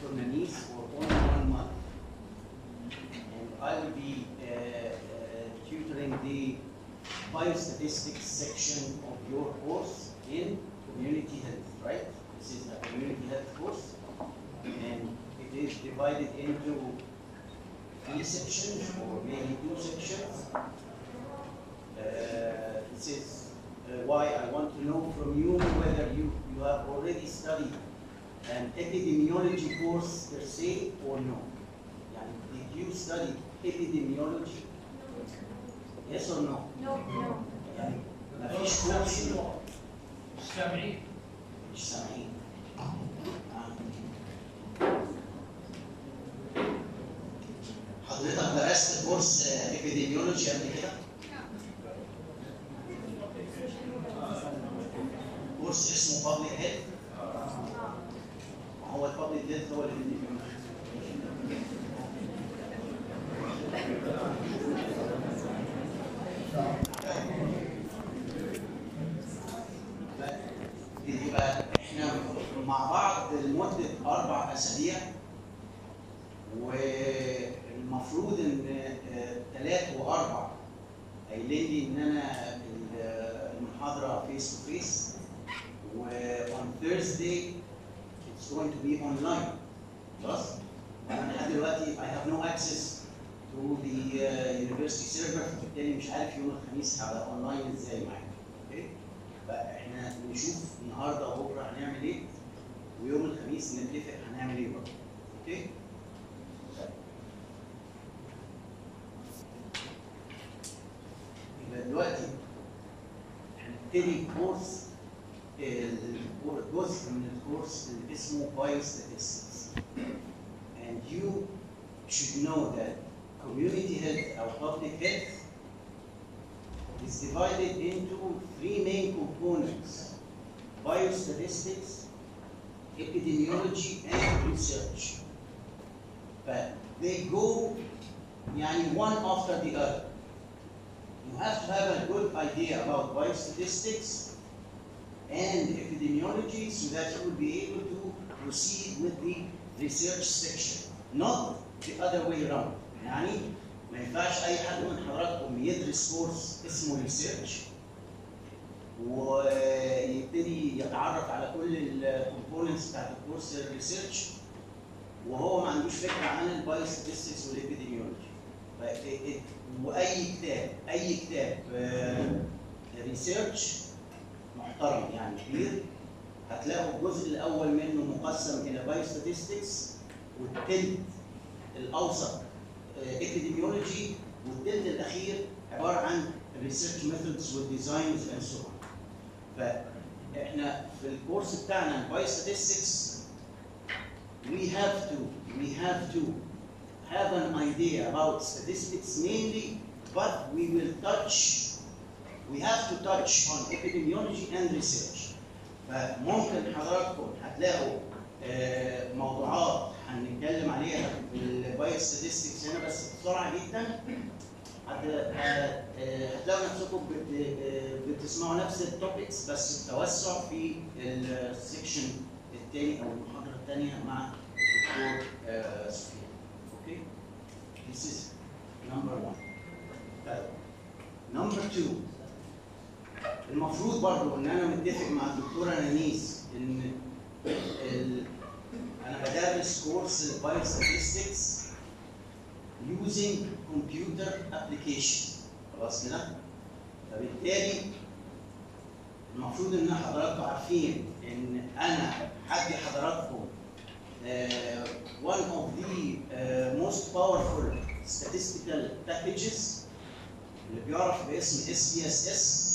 Nanese for only one month. And I will be uh, uh, tutoring the biostatistics section of your course in community health, right? This is a community health course. And it is divided into three sections or maybe two sections. Uh, this is uh, why I want to know from you whether you, you have already studied an epidemiology course per se or no. Yani, did you study epidemiology? Yes or no? No, no. يعني مفيش كورس مستمعين مش سامعين حضرتك درست كورس ابيديميولوجي قبل كده؟ كورس اسمه بابليك هيلث هو البابليك هيلث هو الابيديميولوجي يبقى احنا مع بعض لمده اربع اسابيع والمفروض ان ثلاث واربع قايلين لي ان انا ال- المحاضره فيس تو فيس و on Thursday it's going to be online خلاص انا لحد دلوقتي I have no access to the uh, university server فبالتالي مش عارف يوم الخميس هبقى اونلاين ازاي معاك اوكي فاحنا نشوف النهارده وبكره هنعمل ايه ويوم الخميس نتفق هنعمل ايه برضه اوكي طيب. يبقى دلوقتي هنبتدي كورس ال- جزء من الكورس اللي اسمه Biostatistics and you should know that community health or public health is divided into three main components biostatistics, epidemiology, and research. But they go yani, one after the other. You have to have a good idea about biostatistics and epidemiology so that you will be able to proceed with the research section, not the other way around. يعني ما ينفعش اي حد من حضراتكم يدرس كورس اسمه ريسيرش ويبتدي يتعرف على كل الكومبوننتس بتاعت الكورس الريسيرش وهو ما عندوش فكره عن البايوستاتستكس والابيديميولوجي واي كتاب اي كتاب ريسيرش محترم يعني كبير هتلاقوا الجزء الاول منه مقسم الى بايوستاتستكس والتلت الاوسط epidemiology والتلت الاخير عباره عن الريسيرش ميثودز والديزاينز اند سو فاحنا في الكورس بتاعنا البايوستاتستكس we have to we have to have an idea about statistics mainly but we will touch we have to touch on epidemiology and research فممكن حضراتكم هتلاقوا آه، موضوعات هنتكلم عليها في البايو ستاتستكس هنا بس بسرعه جدا هت- ه- آه، هتلاقوا نفسكم بت- آه، بتسمعوا نفس التوبكس بس بتوسع في السكشن الثاني او المحاضره الثانيه مع الدكتور آه، سفيان اوكي This is number one. طيب number two المفروض برضو ان انا متفق مع الدكتوره نانيس ان ال... انا بدرس كورس البايو statistics using computer application خلاص كده فبالتالي المفروض ان حضراتكم عارفين ان انا هدي حضراتكم uh, one of the uh, most powerful statistical packages اللي بيعرف باسم SPSS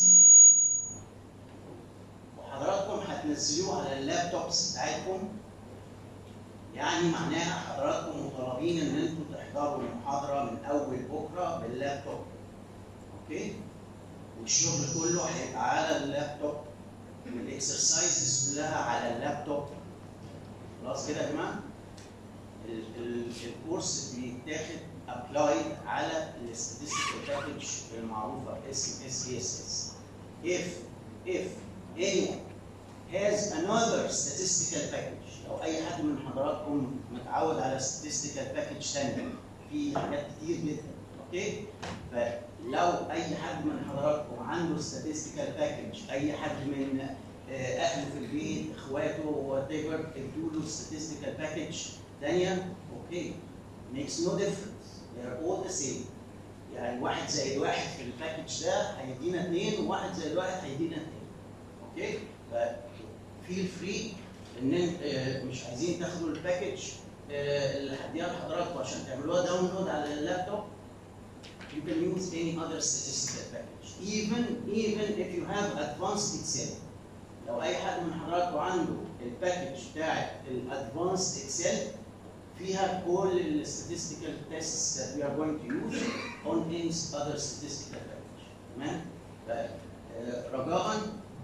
وحضراتكم هتنزلوه على اللابتوبس بتاعتكم يعني معناها حضراتكم مطالبين ان انتم تحضروا المحاضره من اول بكره باللابتوب اوكي والشغل كله هيبقى على اللابتوب الاكسرسايزز كلها على اللابتوب خلاص كده يا جماعه ال- ال- الكورس بيتاخد ابلايد على الاستاتستيكال باكج المعروفه باسم اس بي اس اس if if anyone has another statistical package لو اي حد من حضراتكم متعود على statistical باكج ثانيه في حاجات كتير جدا اوكي فلو اي حد من حضراتكم عنده statistical باكج اي حد من آه، اهله في البيت اخواته وات ايفر ادوا له statistical باكج ثانيه اوكي makes no difference they are all the same يعني واحد زائد واحد في الباكج ده هيدينا اثنين وواحد زائد واحد هيدينا اثنين اوكي ففيل فري ان انت آه، مش عايزين تاخدوا الباكج آه، اللي هديها لحضراتكم عشان تعملوها داونلود على اللابتوب you can use any other statistical package even even if you have advanced excel لو اي حد من حضراتكم عنده الباكج بتاعت الادفانسد اكسل فيها كل ال statistical tests that we are going to use on any other statistical package تمام؟ ف- آه، رجاء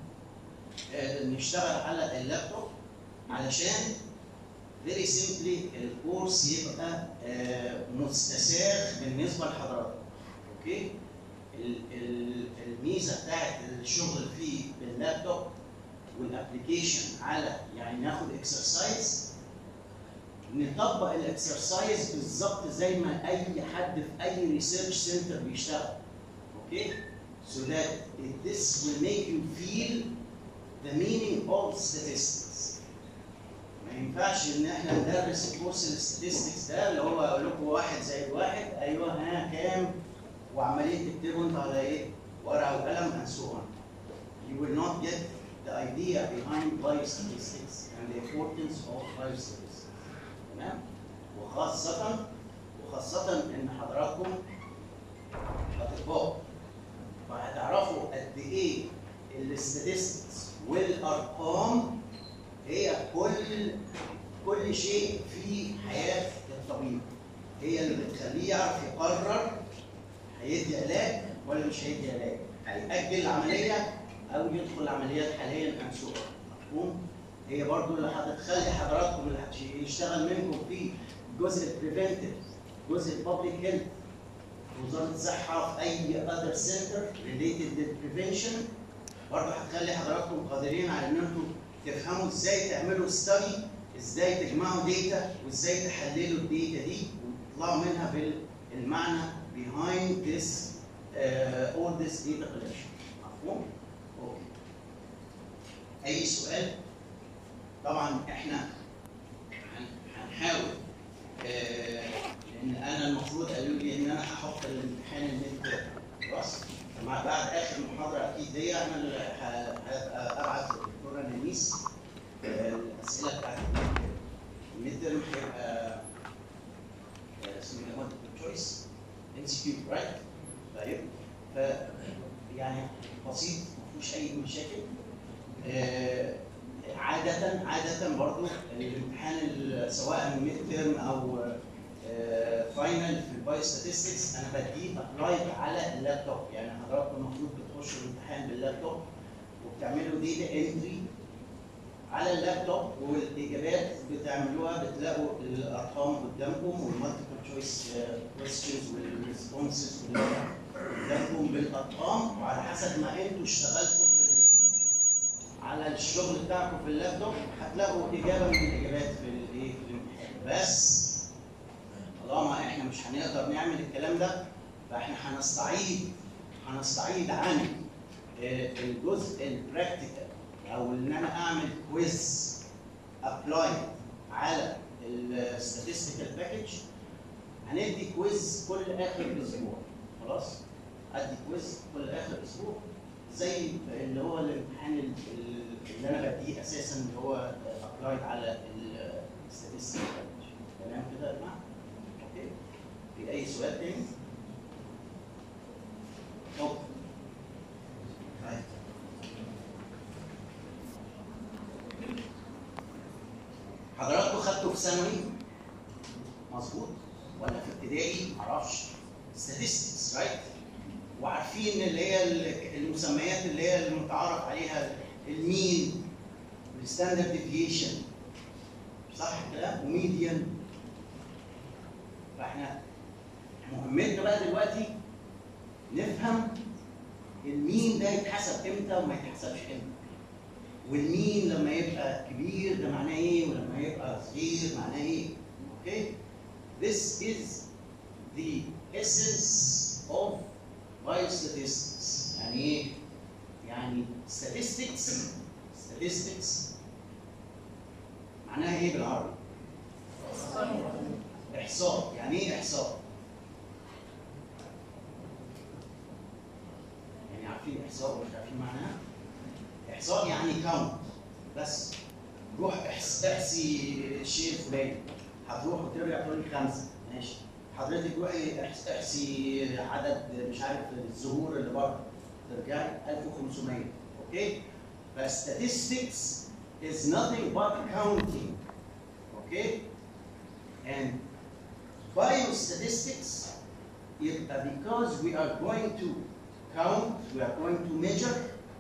آه، نشتغل على اللابتوب علشان very simply الكورس يبقى آه، مستساغ بالنسبه لحضراتكم اوكي ال- ال- الميزه بتاعت الشغل فيه باللابتوب والابلكيشن على يعني ناخد اكسرسايز نطبق الاكسرسايز بالظبط زي ما اي حد في اي ريسيرش سنتر بيشتغل اوكي so that it- this will make you feel the meaning of statistics ما ينفعش ان احنا ندرس كورس الستاتستكس ده اللي هو اقول لكم واحد زائد واحد ايوه ها كام وعمالين تكتبوا انتوا على ايه؟ ورقه وقلم and so on. You will not get the idea behind biostatistics and the importance of biostatistics. تمام؟ وخاصة وخاصة ان حضراتكم اطباء فهتعرفوا قد ايه الاستاتستكس والارقام هي كل كل شيء في حياه الطبيب هي اللي بتخليه يعرف يقرر هيدي علاج ولا مش هيدي علاج هيأجل العمليه او يدخل عمليات حاليا ام سو مفهوم هي برضو اللي هتخلي حضراتكم اللي هيشتغل منكم في جزء البريفنتيف جزء البابليك هيلث وزاره الصحه في اي اذر سنتر ريليتد للبريفنشن برضه هتخلي حضراتكم قادرين على ان انتم تفهموا ازاي تعملوا ستادي ازاي تجمعوا داتا وازاي تحللوا الداتا دي وتطلعوا منها بالمعنى behind this uh, all this data collection مفهوم؟ اوكي اي سؤال؟ طبعا احنا هن- هنحاول آه، لان انا المفروض قالوا لي ان انا هحط الامتحان الميد خلاص مع بعد اخر محاضره اكيد دي انا اللي ه- هبقى ابعت للدكتوره نانيس آه، الاسئله بتاعت الميد ترم هيبقى آه، اسمه ايه مالتيبل تشويس ام سي كيو رايت طيب ف يعني بسيط ما فيهوش اي مشاكل آه، عادة عادة برضو الامتحان ال- سواء ميد ترم او فاينل في البايو ستاتستكس انا بديه ابلايد على اللابتوب يعني حضراتكم المفروض بتخشوا الامتحان باللابتوب وبتعملوا ديتا انتري على اللابتوب والاجابات بتعملوها بتلاقوا الارقام قدامكم والمالتيبل تشويس كويستشنز والريسبونسز قدامكم بالارقام وعلى حسب ما انتوا اشتغلتوا في ال- على الشغل بتاعكم في اللابتوب هتلاقوا اجابه من الاجابات في الايه في الامتحان بس طالما احنا مش هنقدر نعمل الكلام ده فاحنا هنستعيد هنستعيد عن آه، الجزء البراكتيكال او ان انا اعمل كويز ابلاي على الستاتستيكال باكج هندي كويز كل اخر اسبوع خلاص ادي كويز كل اخر اسبوع زي اللي هو الامتحان ال- اللي انا بديه اساسا اللي هو ابلايد على الستاتستيكال باكج تمام كده يا جماعه اوكي في اي سؤال تاني؟ اتفضل. طيب. حضراتكم خدتوا في ثانوي مظبوط ولا في ابتدائي معرفش statistics رايت وعارفين اللي هي ال- المسميات اللي هي المتعارف عليها المين الستاندرد ديفيشن صح كده وميديان فاحنا مهمتنا بقى دلوقتي نفهم المين ده يتحسب امتى وما يتحسبش امتى والمين لما يبقى كبير ده معناه ايه ولما يبقى صغير معناه ايه اوكي this is the essence of biostatistics يعني ايه يعني statistics statistics معناها ايه بالعربي احصاء يعني ايه احصاء يعني عارفين احصاء ولا مش عارفين معناها احصاء يعني كاونت بس روح احس- احصي الشيء الفلاني هتروح وترجع تقول لي خمسه ماشي حضرتك روحي احس- احصي عدد مش عارف الزهور اللي بره ترجعي 1500 اوكي فstatistics is nothing but counting okay and biostatistics يبقى because we are going to count we are going to measure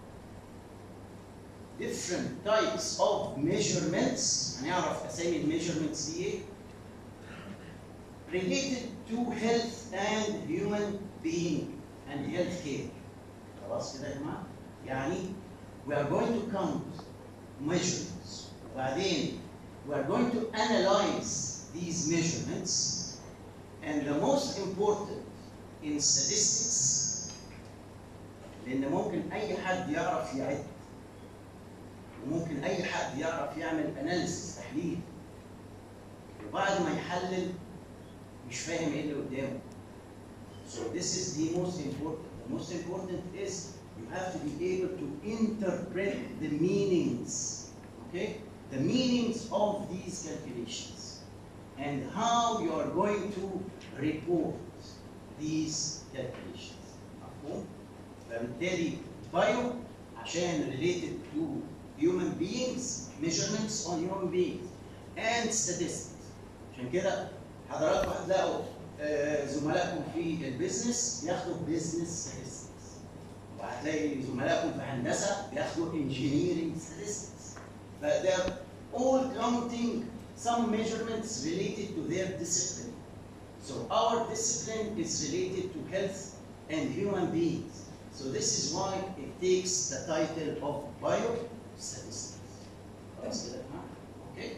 different types of measurements هنعرف اسامي الميجرمنتس دي ايه related to health and human being and health care خلاص كده يا جماعه يعني we are going to count measurements وبعدين we are going to analyze these measurements and the most important in statistics لان ممكن اي حد يعرف يعد وممكن اي حد يعرف يعمل اناليسيس تحليل وبعد ما يحلل مش فاهم ايه اللي قدامه so this is the most important the most important is you have to be able to interpret the meanings okay the meanings of these calculations and how you are going to report these calculations مفهوم فبالتالي bio عشان related to human beings measurements on human beings and statistics عشان كده حضراتكم هتلاقوا آه، زملائكم في البيزنس بياخدوا بيزنس statistics وهتلاقي زملائكم في هندسه بياخدوا engineering statistics ف they're all counting some measurements related to their discipline so our discipline is related to health and human beings so this is why it takes the title of biostatistics خلاص كده يا جماعه اوكي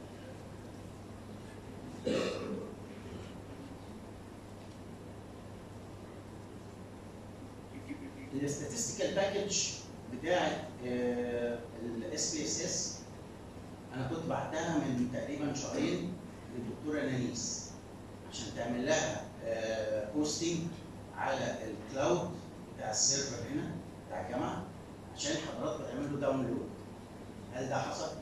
الستاتستيكال باكج بتاعت الاس بي اس اس انا كنت بعتها من تقريبا شهرين للدكتوره نانيس عشان تعمل لها بوستنج على الكلاود بتاع السيرفر هنا بتاع الجامعه عشان حضراتكم تعملوا داونلود هل ده حصل؟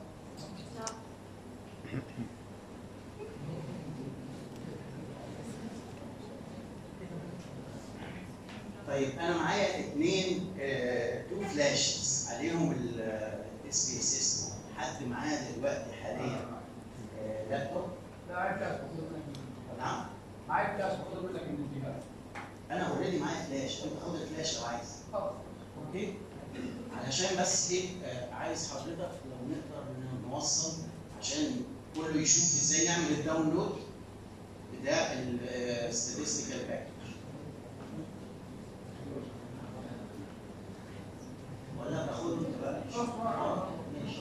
طيب انا معايا اثنين تو فلاشز عليهم الاس بي اس اس حد معاه دلوقتي حاليا آه، لابتوب معاك كاس باخد منك نعم معاك كاس باخد منك من الجهاز انا اوريدي معايا فلاش انت خد الفلاش لو عايز خلاص اوكي علشان بس ايه آه، عايز حضرتك لو نقدر نوصل عشان كله يشوف ازاي نعمل الداونلود بتاع الستاتستيكال باكج ولا باخده انت بقى آه، ماشي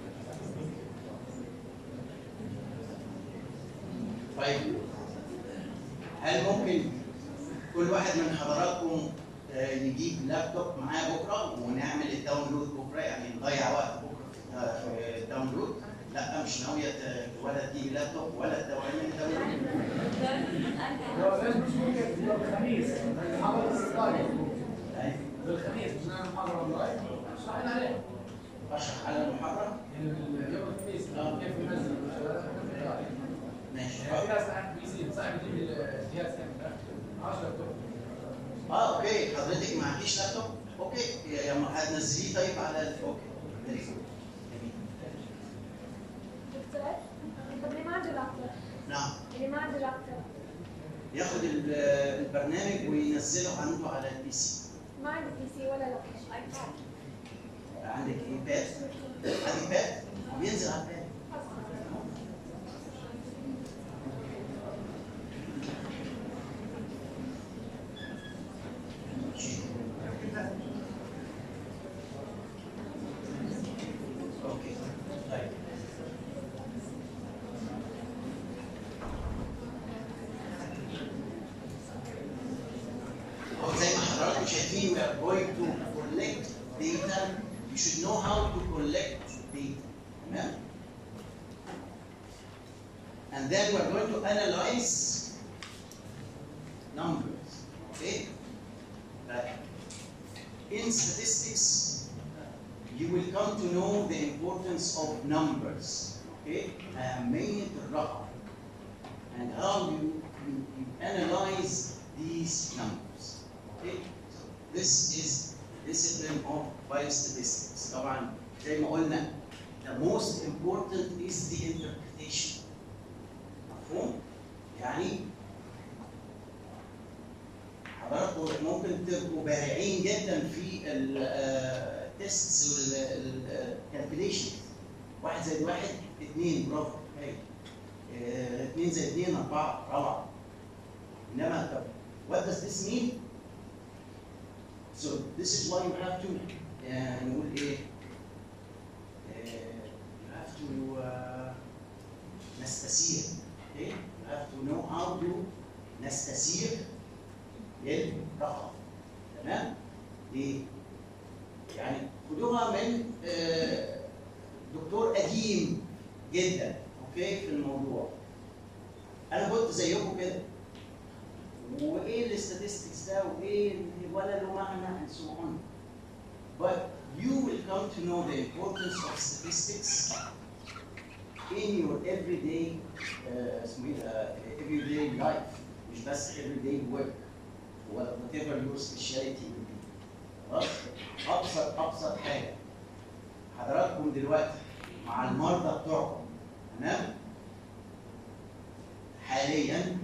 طيب هل ممكن كل واحد من حضراتكم آه، يجيب لابتوب معاه بكره ونعمل الداونلود بكره يعني نضيع وقت بكره في آه، في الداونلود لا مش ناويه ت- ولا تجيب لابتوب ولا تعمل داونلود لو لازم مش ممكن يبقى الخميس محاضرة الإسرائيل أيوة. بالخميس مش نعمل محاضرة أونلاين اشرحنا عليها اشرح على المحاضره يعني ال- يوم الخميس آه. كيف ننزل ماشي يعني في ناس معاك بي سي صعب تجيب الجهاز كامل 10 لابتوب اه اوكي حضرتك ما عنديش لابتوب اوكي يا يا ما هتنزليه طيب على ال- اوكي very good. جميل. دكتور طب ليه ما عنده لابتوب؟ نعم اللي ما عنده لابتوب ياخد ال- البرنامج وينزله عنده على البي سي ما عنده بي سي ولا لابتوب ايباد عندك ايباد عندك باد بينزل على الباد collect data تمام and then we're going to analyze numbers okay but in statistics you will come to know the importance of numbers okay أهمية الرقم and how you, you, you analyze these numbers okay so this is the discipline of biostatistics طبعا زي ما قلنا the most important is the interpretation مفهوم؟ يعني حضراتكم ممكن تبقوا بارعين جدا في التستس والكالكوليشنز واحد زائد واحد اثنين برافو هاي آه، اثنين زائد اثنين اربعه روعه انما طب what does this mean؟ So this is why you have to uh, نقول ايه؟ uh, you have to uh, نستسير okay? You have to know how to نستسير للرقم تمام؟ ليه؟ يعني خدوها من آه، دكتور قديم جدا اوكي في الموضوع انا كنت زيكم كده وايه الاستاتستكس ده وايه اللي ولا له معنى and so on but you will come to know the importance of statistics in your everyday uh, اسمه ايه ده everyday life مش بس everyday work whatever your specialty will be خلاص ابسط ابسط حاجه حضراتكم دلوقتي مع المرضى بتوعكم تمام حاليا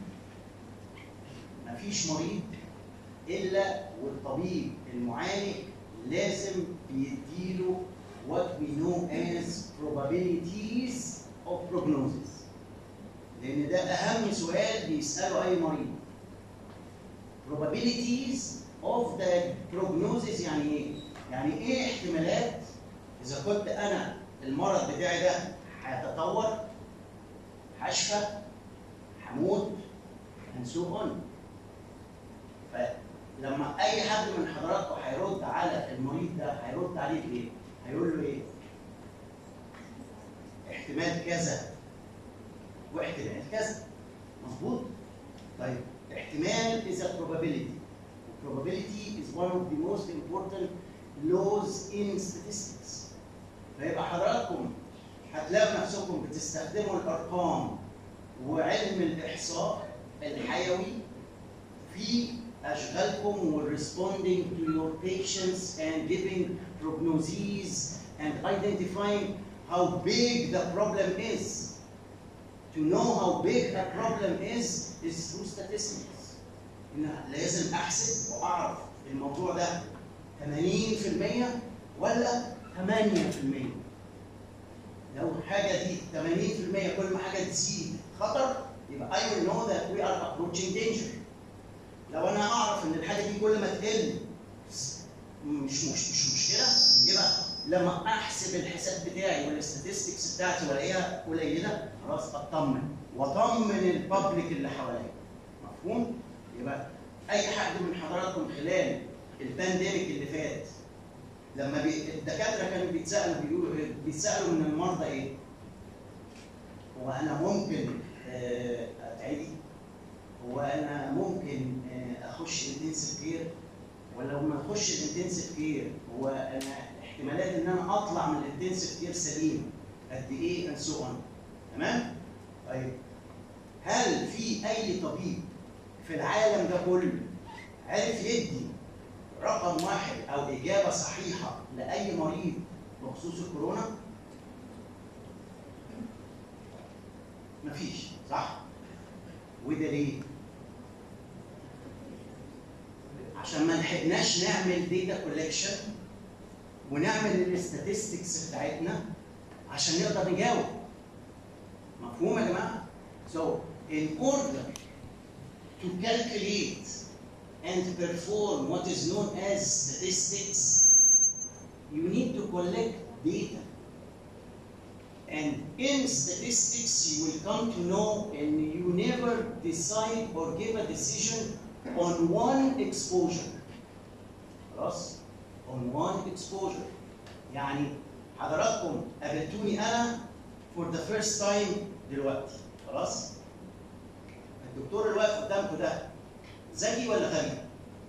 مفيش مريض الا والطبيب المعالج لازم بيديله what we know as probabilities of prognosis لان ده اهم سؤال بيساله اي مريض probabilities of the prognosis يعني ايه؟ يعني ايه احتمالات اذا كنت انا المرض بتاعي ده هيتطور هشفى هموت and so on فلما اي حد من حضراتكم هيرد على المريض ده هيرد عليه بايه؟ هيقول له ايه؟ احتمال كذا واحتمال كذا مظبوط؟ طيب احتمال is a probability probability is one of the most important laws in statistics فيبقى حضراتكم هتلاقوا نفسكم بتستخدموا الارقام وعلم الاحصاء الحيوي في اشغالكم و responding to your patients and giving prognoses and identifying how big the problem is. To know how big a problem is is through statistics. إن لازم احسب واعرف الموضوع ده 80% ولا 8% لو حاجه دي 80% كل ما حاجه تزيد خطر يبقى I will know that we are approaching danger. لو انا اعرف ان الحاجه دي كل ما تقل مش مش مش مشكله يبقى لما احسب الحساب بتاعي والاستاتستكس بتاعتي والاقيها قليله خلاص اطمن واطمن البابليك اللي حواليا مفهوم؟ يبقى اي حد من حضراتكم خلال البانديميك اللي فات لما بي... الدكاتره كانوا بيتسالوا بيقولوا ايه؟ بيتسالوا من المرضى ايه؟ هو انا ممكن آه، اتعدي؟ هو انا ممكن آه، اخش انتنسيف كير؟ ولو ما اخش الانتنسيف كير هو انا احتمالات ان انا اطلع من الانتنسيف كير سليم قد ايه and so on تمام؟ طيب هل في اي طبيب في العالم ده كله عرف يدي رقم واحد او اجابه صحيحه لاي مريض بخصوص الكورونا؟ مفيش صح؟ وده ليه؟ عشان ما لحقناش نعمل داتا كولكشن ونعمل الاستاتستكس بتاعتنا عشان نقدر نجاوب مفهوم يا جماعه؟ So in order to calculate and perform what is known as statistics, you need to collect data. And in statistics, you will come to know and you never decide or give a decision on one exposure. خلاص؟ On one exposure. يعني حضراتكم قابلتوني انا for the first time دلوقتي خلاص الدكتور اللي واقف قدامكم ده ذكي ولا غبي؟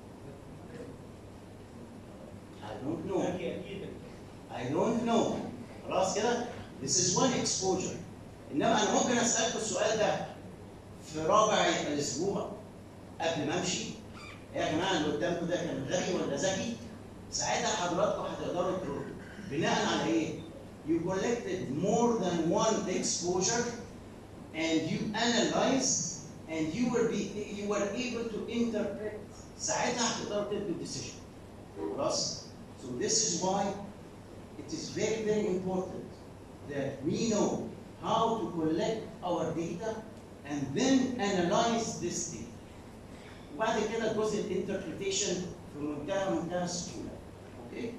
I don't know I don't know خلاص كده This is one exposure انما انا ممكن اسالكم السؤال ده في رابع الاسبوع قبل ما امشي يا جماعه اللي قدامكم ده كان غبي ولا ذكي؟ ساعتها حضراتكم هتقدروا تردوا بناء على ايه؟ You collected more than one exposure and you analyzed and you were be, you were able to interpret ساعتها هتقدروا تدوا decision خلاص؟ So this is why it is very very important that we know how to collect our data and then analyze this data. وبعد كده جزء الانتربريتيشن في منتهى منتهى السهوله. اوكي؟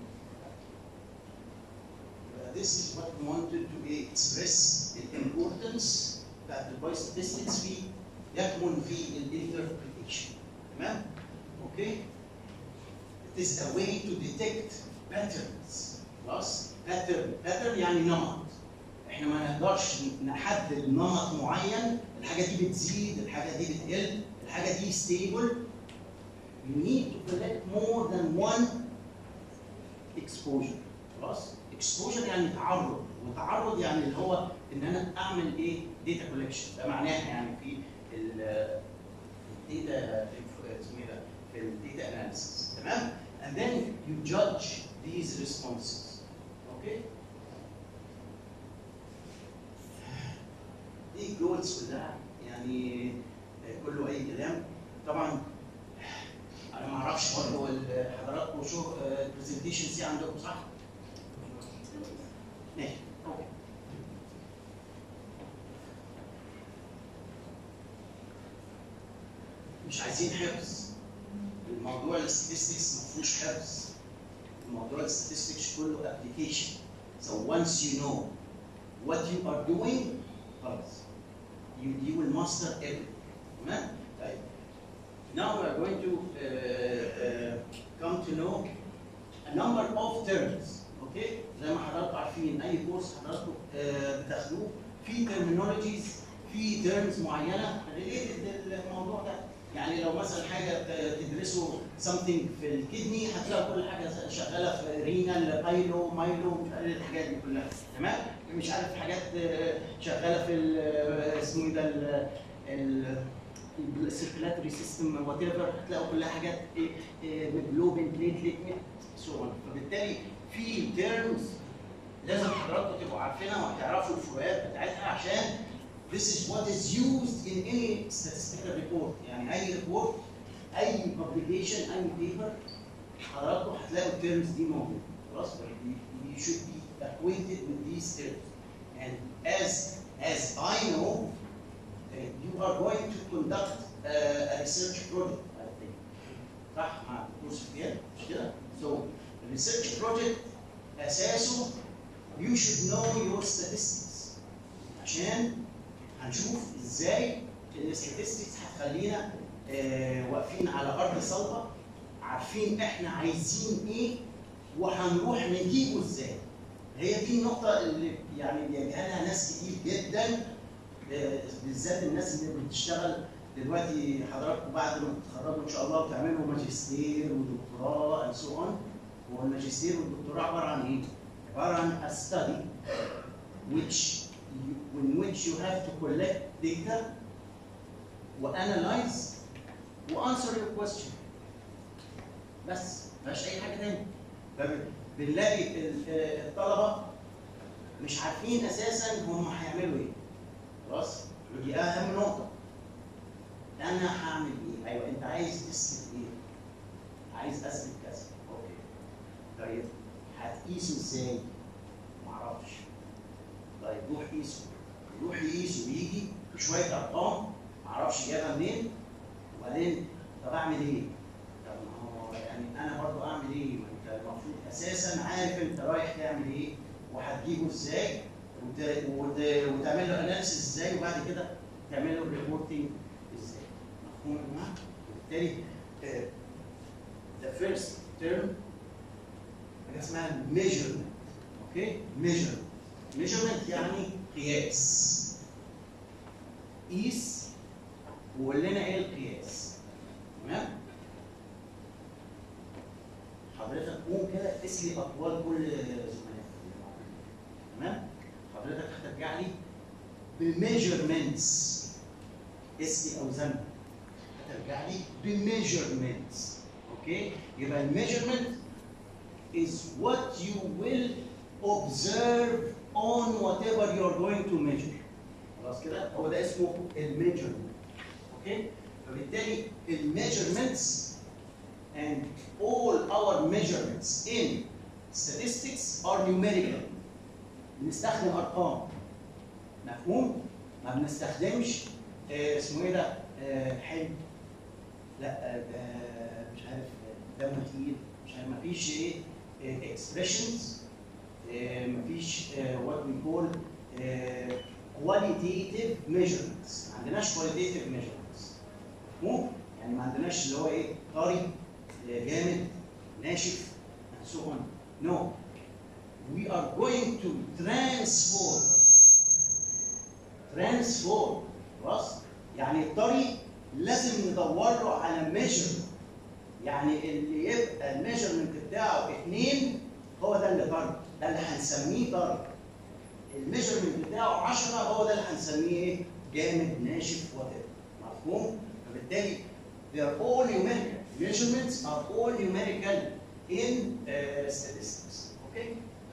Uh, This is what we wanted to express the importance that the biostatistics فيه يكمن في الانتربريتيشن. تمام؟ اوكي؟ It is a way to detect patterns. خلاص؟ pattern pattern يعني نمط. احنا ما نقدرش نحدد نمط معين الحاجه دي بتزيد الحاجه دي بتقل الحاجه دي stable you need to collect more than one exposure خلاص exposure يعني تعرض وتعرض يعني اللي هو ان انا اعمل ايه data collection ده معناها يعني في ال الداتا اسمه ايه ده في الداتا اناليسيس تمام and then you judge these responses اوكي دي الجولز كلها يعني كله اي كلام طبعا انا ما اعرفش برضه ال- حضراتكم شو البرزنتيشنز دي عندكم صح؟ ماشي اوكي مش عايزين حفظ الموضوع الاستاتستكس ما فيهوش حفظ الموضوع الاستاتستكس كله ابلكيشن so once you know what you are doing خلاص you, you will master everything تمام طيب now we are going to uh, uh, come to know a number of terms اوكي زي ما حضراتكم عارفين اي كورس حضراتكم آه، بتاخدوه في terminologies في terms معينه related للموضوع ده يعني لو مثلا حاجه ت- تدرسوا something في الكدني هتلاقوا كل حاجه شغاله في رينال بايلو مايلو مش عارف الحاجات دي كلها تمام مش عارف حاجات آه، شغاله في ال- اسمه ايه ده ال- ال السيركلاتوري سيستم وات ايفر هتلاقوا كلها حاجات جلوبين بليتليت سو فبالتالي في تيرمز لازم حضراتكم تبقوا عارفينها وهتعرفوا الفروقات بتاعتها عشان this is what is used in any statistical report يعني اي ريبورت اي publication اي paper حضراتكم هتلاقوا التيرمز دي موجوده خلاص you should be acquainted with these terms and as as I know uh, you are going to conduct uh, a research project I think صح مع الدكتور سفيان مش كده؟ So the research project اساسه you should know your statistics عشان هنشوف ازاي الاستاتستكس هتخلينا آه، واقفين على ارض صلبه عارفين احنا عايزين ايه وهنروح نجيبه ازاي هي دي النقطه اللي يعني بيجهلها ناس كتير جدا آه، بالذات الناس اللي بتشتغل دلوقتي حضراتكم بعد ما تتخرجوا ان شاء الله بتعملوا ماجستير ودكتوراه and so on هو الماجستير والدكتوراه عباره عن ايه؟ عباره عن a study which you, in which you have to collect data وanalyze وanswer your question بس مفيهاش اي حاجه تانية فبنلاقي ال- الطلبه مش عارفين اساسا هم هيعملوا ايه خلاص ودي اهم نقطه انا هعمل ايه ايوه انت عايز تثبت ايه عايز اثبت كذا اوكي طيب هتقيسه ازاي معرفش طيب روح قيسه يروح يقيسه ويجي بشويه ارقام معرفش جابها منين وبعدين طب اعمل ايه؟ طب ما هو يعني انا برضو اعمل ايه؟ ما انت المفروض اساسا عارف انت رايح تعمل ايه وهتجيبه ازاي وت... وت... وتعمل له اناليسيس ازاي وبعد كده تعمل له ريبورتنج ازاي مفهوم يا جماعه؟ وبالتالي آه، the first term حاجه اسمها measurement اوكي ميجرمنت ميجرمنت يعني قياس قيس وقول لنا ايه القياس تمام حضرتك قوم كده قيس لي اطوال كل زملائك تمام حضرتك هترجع لي بالميجرمنتس قيس لي اوزانك هترجع لي بميجرمنتس اوكي يبقى الميجرمنت is what you will observe on whatever you're going to measure خلاص كده هو ده اسمه الميجرمنت اوكي فبالتالي الميجرمنتس and all our measurements in statistics are numerical بنستخدم ارقام مفهوم ما بنستخدمش آه، اسمه ايه ده آه، حلم لا آه، ده مش عارف آه، دم تقيل مش عارف مفيش ايه اكسبريشنز مفيش وات وي كول كواليتيتيف ميجرمنتس ما عندناش كواليتيتيف ميجرمنتس مفهوم يعني ما عندناش اللي هو ايه طري آه، جامد ناشف and so on no we are going to transform transform خلاص يعني الطري لازم ندور له على ميجر يعني اللي يبقى الميجرمنت بتاعه اثنين هو ده اللي طري ده اللي هنسميه طري الميجرمنت بتاعه 10 هو ده اللي هنسميه ايه جامد ناشف وات مفهوم فبالتالي they are all numerical measurements are all numerical in uh, statistics okay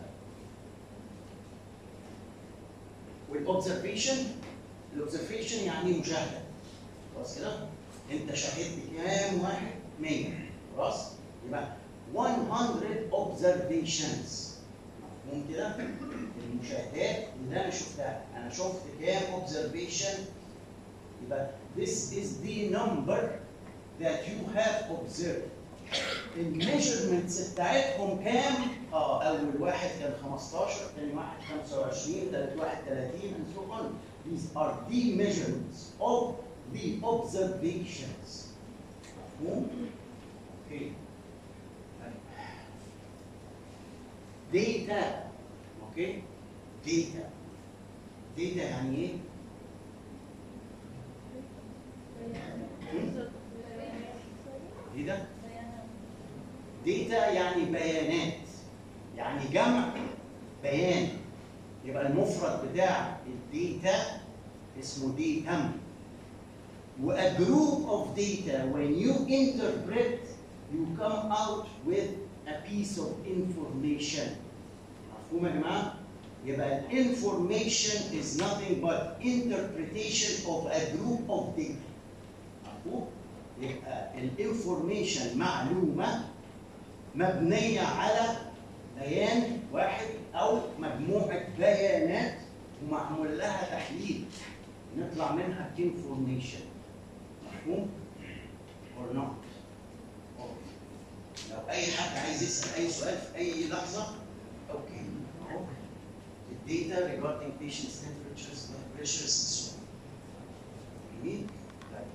والاوبزرفيشن الاوبزرفيشن يعني مشاهده خلاص كده انت شاهدت كام واحد 100 خلاص يبقى 100 observations مفهوم كده المشاهدات اللي انا شفتها انا شفت كام observation يبقى this is the number that you have observed الميجرمنتس بتاعتهم كام؟ اه اول واحد كان 15 ثاني واحد 25 ثالث واحد 30 and so on. These are the measurements of the observations. مفهوم؟ اوكي. data اوكي؟ data data يعني ايه؟ ايه ده؟ ديتا يعني بيانات يعني جمع بيان يبقى المفرد بتاع الديتا اسمه ديتم و a group of data when you interpret you come out with a piece of information مفهوم يا جماعه يبقى ال information is nothing but interpretation of a group of data مفهوم يبقى الانفورميشن معلومه مبنيه على بيان واحد او مجموعه بيانات ومعمول لها تحليل نطلع منها انفورميشن مفهوم or not أوكي. لو اي حد عايز يسال اي سؤال في اي لحظه اوكي اهو الداتا regarding patients temperatures blood pressures and so on جميل طيب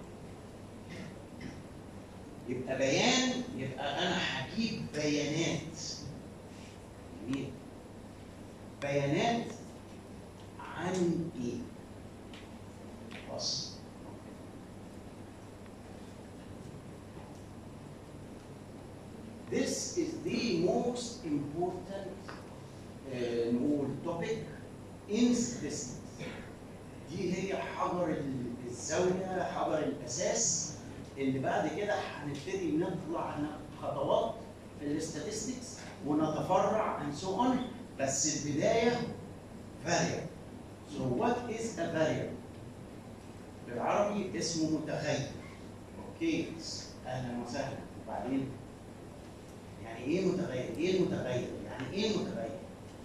يبقى بيان يبقى انا هجيب بيانات جميل بيانات عن ايه؟ خلاص This is the most important uh, نقول topic in statistics. دي هي حجر الزاوية حجر الأساس اللي بعد كده هنبتدي نطلع خطوات في الاستاتستكس ونتفرع and so on بس البداية variable. So what is a variable؟ بالعربي اسمه متغير. اوكي اهلا وسهلا وبعدين يعني ايه متغير؟ ايه المتغير؟ يعني ايه متغير؟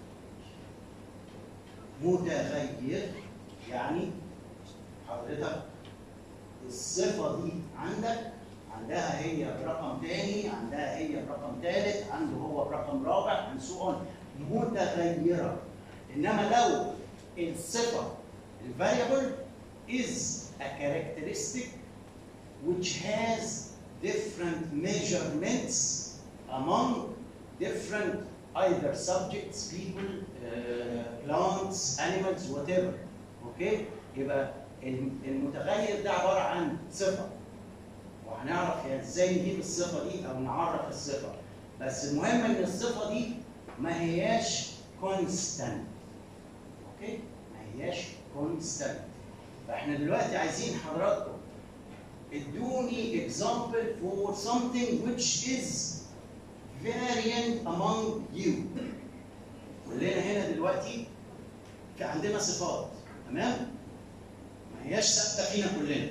متغير يعني حضرتك الصفة دي عندك عندها هي برقم تاني عندها هي برقم تالت عنده هو برقم رابع and so on متغيرة إنما لو الصفة الفاريبل is a characteristic which has different measurements among different either subjects, people, plants animals whatever اوكي يبقى الم- المتغير ده عباره عن صفه وهنعرف يعني ازاي نجيب الصفه دي او نعرف الصفه بس المهم ان الصفه دي ما هياش كونستانت اوكي ما هياش كونستانت فاحنا دلوقتي عايزين حضراتكم ادوني example for something which is variant among you كلنا هنا دلوقتي في عندنا صفات تمام ما هياش ثابته فينا كلنا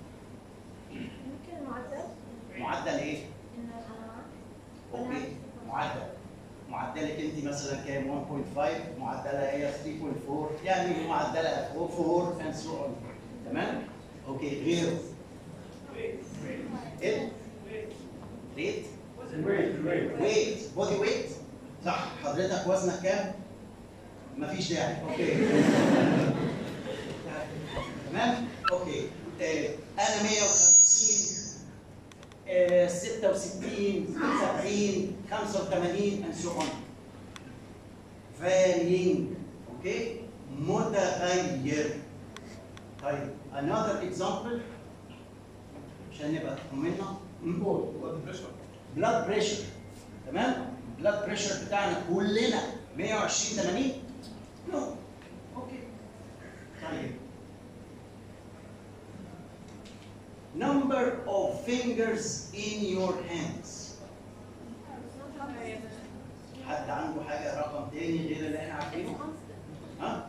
ممكن معدل معدل ايه ان انا اوكي معدل معدلك انت مثلا كام 1.5 معدلها هي 3.4 يعني معدلها 4 and so on تمام اوكي غيره ايه ريت ويت ويت ويت بودي ويت صح حضرتك وزنك كام؟ مفيش داعي اوكي تمام اوكي آه انا 150 آه 66 70 85 and so on varying اوكي متغير طيب another example عشان نبقى طمنا بلاد بريشر تمام بلاد بريشر بتاعنا كلنا 120 80 نو اوكي طيب number of fingers in your hands حد عنده حاجه رقم تاني غير اللي احنا عارفينه ها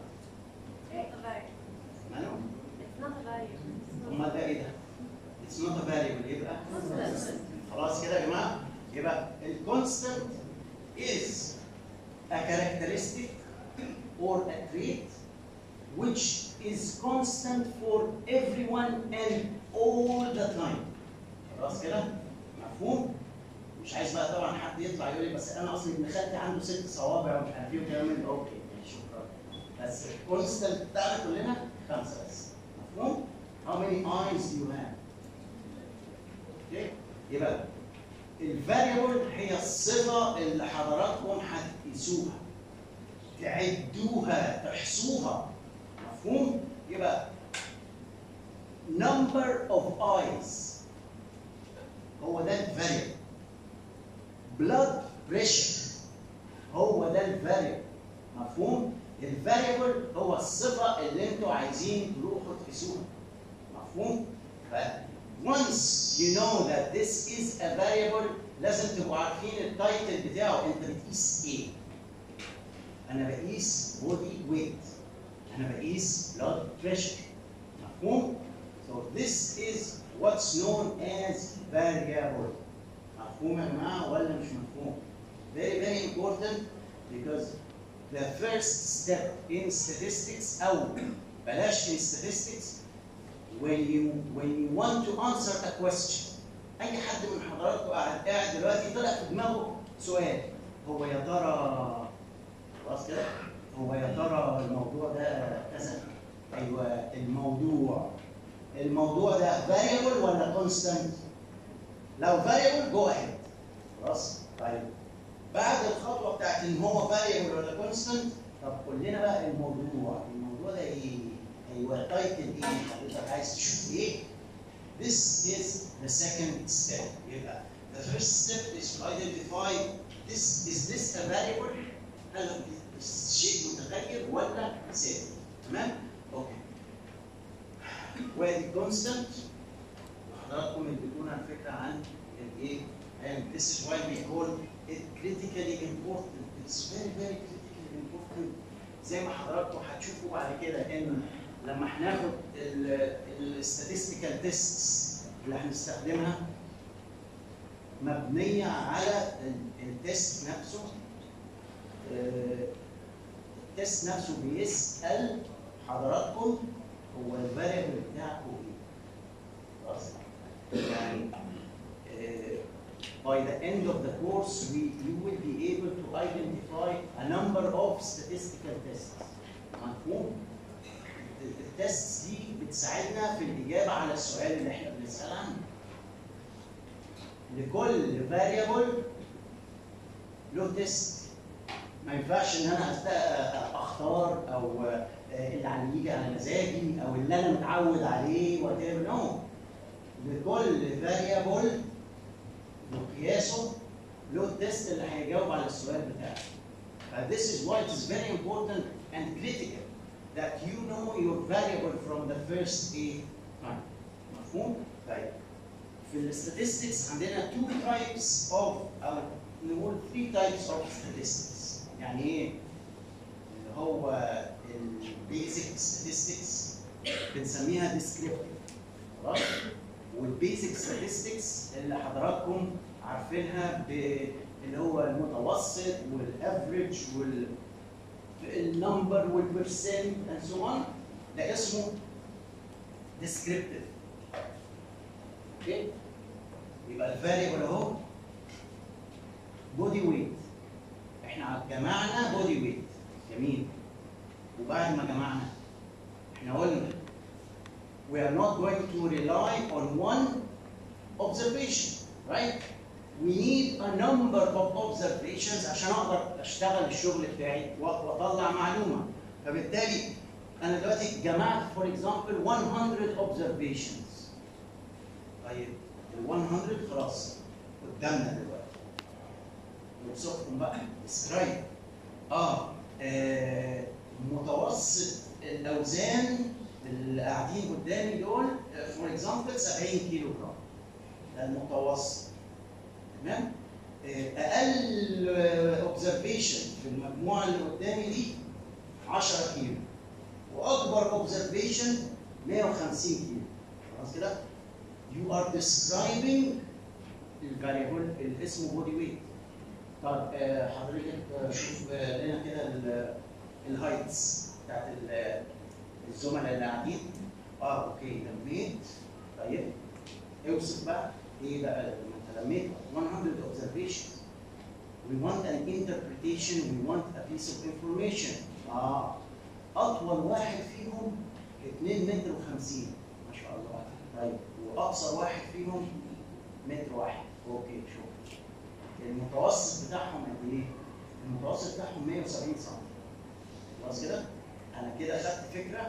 ماله امال ده ايه ده it's not a variable يبقى خلاص كده يا جماعه يبقى الكونستنت is a characteristic or a trait which is constant for everyone and all the time خلاص كده مفهوم مش عايز بقى طبعا حد يطلع يقول لي بس انا اصلي ابن خالتي عنده ست صوابع ومش عارف ايه وكلام من ده اوكي ماشي، شكرا بس الكونستنت بتاعنا كلنا خمسه بس مفهوم؟ How many eyes do you have؟ اوكي يبقى الفاريبل هي الصفه اللي حضراتكم هتقيسوها تعدوها تحصوها مفهوم يبقى number of eyes هو ده الفاريبل blood pressure هو ده الفاريبل مفهوم الفاريبل هو الصفه اللي انتوا عايزين تروحوا تقيسوها مفهوم ف once you know that this is a variable لازم تبقوا عارفين التايتل بتاعه انت بتقيس ايه انا بقيس body weight انا بقيس blood pressure مفهوم so this is what's known as variable مفهوم يا جماعه ولا مش مفهوم very very important because the first step in statistics او بلاش in statistics when you when you want to answer a question اي حد من حضراتكم قاعد قاعد دلوقتي طلع في دماغه سؤال هو يا ترى خلاص كده هو يا ترى الموضوع ده كذا ايوه الموضوع الموضوع ده variable ولا constant لو variable go ahead خلاص طيب بعد الخطوه بتاعت ان هو variable ولا constant طب قول لنا بقى الموضوع الموضوع ده ايه ايوه تايتل ايه حضرتك عايز تشوف ايه This is the second step. يبقى the first step is to identify this is this a variable هل شيء متغير ولا ثابت تمام؟ اوكي. وادي constant وحضراتكم اديتونا الفكره عن الايه؟ and this is why we call it critically important. It's very very critically important. زي ما حضراتكم هتشوفوا بعد كده ان لما هناخد الستاتستيكال تيستس اللي هنستخدمها مبنيه على التيست نفسه آه، التيست نفسه بيسال حضراتكم هو الفاريبل بتاعكم ايه خلاص يعني آه، by the end of the course we you will be able to identify a number of statistical tests مفهوم التست دي بتساعدنا في الاجابه على السؤال اللي احنا بنسال عنه. لكل فاريبل له تيست ما ينفعش ان انا أست- اختار او آه، اللي على يجي على مزاجي او اللي انا متعود عليه وات نو لكل فاريبل وقياسه له التست اللي هيجاوب على السؤال بتاعه. Uh, this is why it is very important and critical that you know your variable from the first A time. مفهوم؟ طيب. في الاستاتستكس عندنا two types of او نقول three types of statistics. يعني ايه؟ اللي هو البيزك statistics بنسميها descriptive. خلاص؟ والبيزك statistics اللي حضراتكم عارفينها ب- اللي هو المتوسط والافريج وال النمبر والبرسنت and so on ده اسمه descriptive اوكي يبقى الفاريبل اهو بودي ويت احنا جمعنا بودي ويت جميل وبعد ما جمعنا احنا قلنا we are not going to rely on one observation right we need a number of observations عشان اقدر اشتغل الشغل بتاعي و- واطلع معلومه فبالتالي انا دلوقتي جمعت for example 100 observations طيب ال 100 خلاص قدامنا دلوقتي نوصفهم بقى describe اه, آه متوسط الاوزان اللي قاعدين قدامي دول فور اكزامبل 70 كيلو جرام ده المتوسط تمام آه، اقل اوبزرفيشن في المجموعه اللي قدامي دي 10 كيلو واكبر اوبزرفيشن 150 كيلو خلاص كده you are describing الفاريبل اللي اسمه بودي ويت طب آه، حضرتك آه، شوف آه، لنا كده ال- الهايتس بتاعت ال- الزملاء اللي قاعدين اه اوكي لميت طيب اوصف بقى ايه بقى لما انت لميت 100 observations we want an interpretation we want a piece of information اه اطول واحد فيهم 2 متر و50 ما شاء الله طيب واقصر واحد فيهم متر واحد اوكي شوف المتوسط بتاعهم قد ايه؟ المتوسط بتاعهم 170 سم خلاص كده؟ انا كده خدت فكره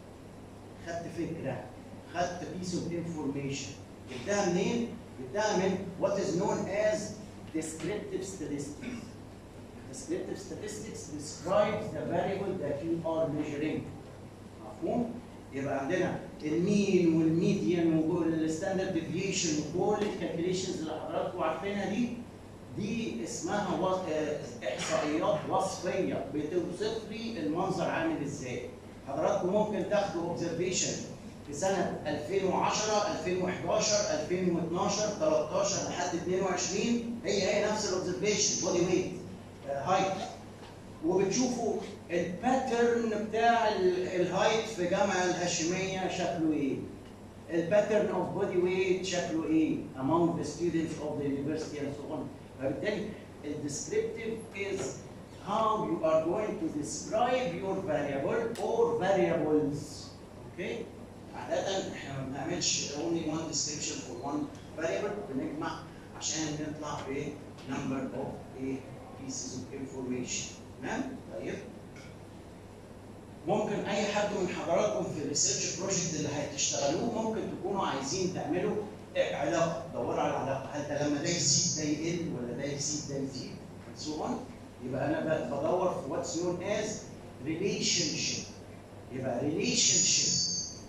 خدت فكره خدت piece of information جبتها منين؟ جبتها من what is known as descriptive statistics. Descriptive statistics describes the variable that you are measuring. مفهوم؟ يبقى عندنا المين والميديان والستاندرد ديفيشن وكل الكالكوليشنز اللي حضراتكم عارفينها دي دي اسمها وص- آه، احصائيات وصفيه بتوصف لي المنظر عامل ازاي. حضراتكم ممكن تاخدوا اوبزرفيشن في سنه 2010 2011 2012 13 لحد 22 هي هي نفس الاوبزرفيشن بودي ويت هايت وبتشوفوا الباترن بتاع ال- الهايت في جامعه الهاشميه شكله ايه؟ الباترن اوف بودي ويت شكله ايه؟ among the students of the university and so on. فبالتالي الديسكريبتيف is how you are going to describe your variable or variables. Okay? عادة احنا ما بنعملش only one description for one variable بنجمع عشان نطلع ب number of a pieces of information. تمام؟ طيب ممكن اي حد من حضراتكم في الريسيرش بروجكت اللي هتشتغلوه ممكن تكونوا عايزين تعملوا علاقه دوروا على العلاقه هل ده لما ده يزيد ده يقل ولا ده يزيد ده يزيد and so on يبقى انا ب- بدور في what's known as relationship يبقى relationship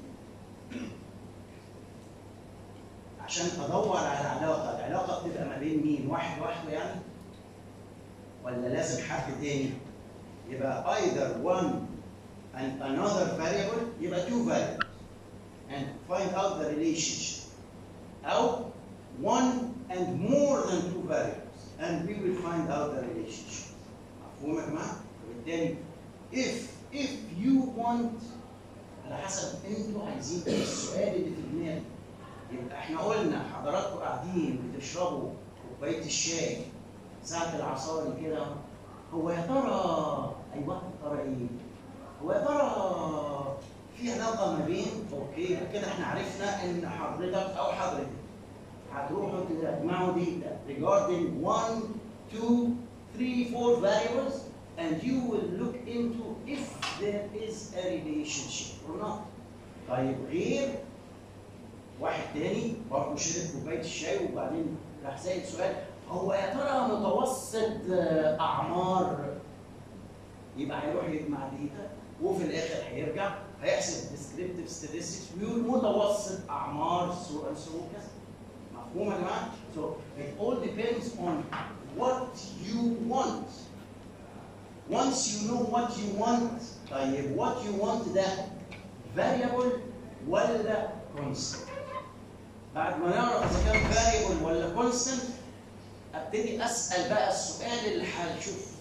عشان ادور على العلاقه العلاقه بتبقى ما بين مين واحد واحده يعني ولا لازم حد تاني يبقى either one and another variable يبقى two variables and find out the relationship أو one and more than two variables and we will find out the relationship مفهوم يا جماعة؟ وبالتالي if if you want على حسب انتوا عايزين ايه السؤال اللي في دماغي يبقى احنا قلنا حضراتكم قاعدين بتشربوا كوبايه الشاي ساعه العصاري كده هو يا ترى ايوه يا ترى ايه؟ هو يا ترى في علاقه ما بين اوكي كده احنا عرفنا ان حضرتك او حضرتك هتروحوا تجمعوا دي regarding 1 2 3 4 variables and you will look into if there is a relationship or not. طيب غير واحد تاني برضه شرب كوبايه الشاي وبعدين راح سائل سؤال هو يا ترى متوسط آه، اعمار يبقى هيروح يجمع ديتا وفي الاخر هيرجع هيحسب descriptive statistics ويقول متوسط اعمار سو اند سو كذا مفهوم يا جماعه؟ So it all depends on what you want. Once you know what you want, طيب what you want ده variable ولا constant؟ بعد ما نعرف اذا كان variable ولا constant ابتدي اسال بقى السؤال اللي هشوف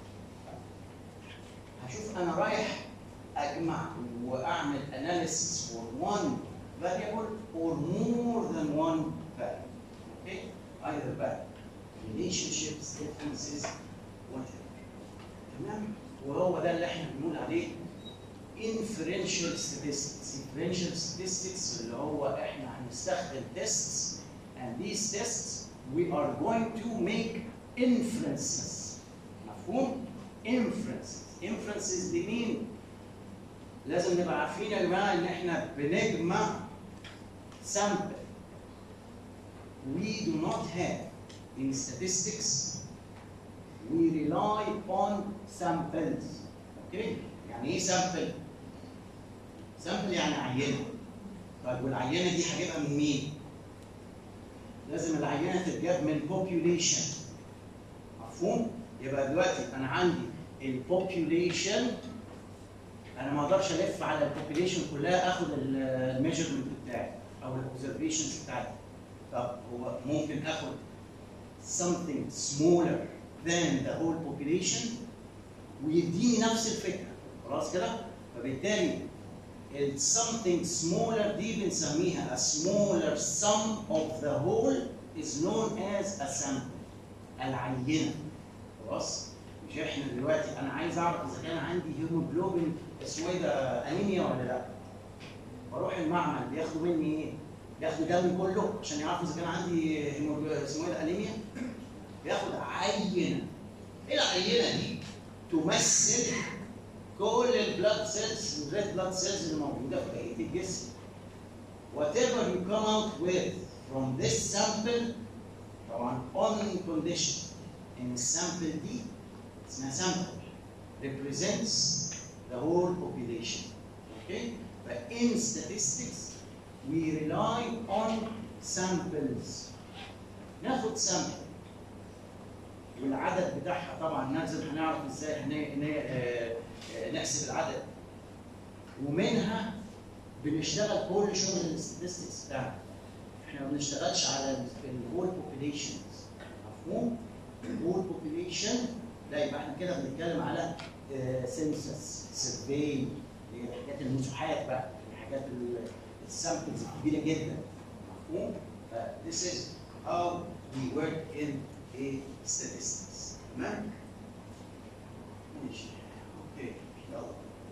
هشوف انا رايح اجمع واعمل analysis for one variable or more than one variable. Okay? Either bad relationships, differences, whatever. تمام؟ وهو ده اللي احنا بنقول عليه inferential statistics. Inferential statistics اللي هو احنا هنستخدم tests and these tests we are going to make inferences. مفهوم؟ inferences. inferences دي مين؟ لازم نبقى عارفين يا جماعه ان احنا بنجمع sample. We do not have in statistics we rely on samples. اوكي؟ يعني ايه sample؟ sample يعني عينه. طيب والعينه دي هجيبها من مين؟ لازم العينه تتجاب من population. مفهوم؟ يبقى دلوقتي انا عندي البوبيوليشن انا ما اقدرش الف على البوبيوليشن كلها اخد الميجرمنت بتاعي او الاوبزرفيشنز بتاعتي طب هو ممكن اخد something smaller than the whole population ويديني نفس الفكره خلاص كده فبالتالي ال something smaller دي بنسميها a smaller sum of the whole is known as a sample العينه خلاص مش احنا دلوقتي انا عايز اعرف اذا كان عندي هيموجلوبين اسمه ايه ده انيميا ولا لا بروح المعمل بياخدوا مني ايه؟ بياخدوا دمي كله عشان يعرفوا اذا كان عندي هيموجلوبين اسمه ايه ده انيميا بياخد عينه ايه العينه دي؟ تمثل كل البلاد سيلز الريد بلاد سيلز اللي موجوده في بقيه الجسم whatever you come out with from this sample طبعا on condition ان السامبل دي اسمها sample represents the whole population okay but in statistics we rely on samples ناخد sample والعدد بتاعها طبعا لازم هنعرف ازاي هن- هن- آه، آه، نحسب العدد ومنها بنشتغل كل شغل الاستاتستكس بتاعنا احنا ما بنشتغلش على الهول بوبيليشنز مفهوم؟ الهول بوبيليشن لا يبقى احنا كده بنتكلم على سنسس سيرفي حاجات المساحات بقى الحاجات السامبلز الكبيره جدا مفهوم؟ ف this is how we work in a statistics تمام؟ ماشي اوكي يلا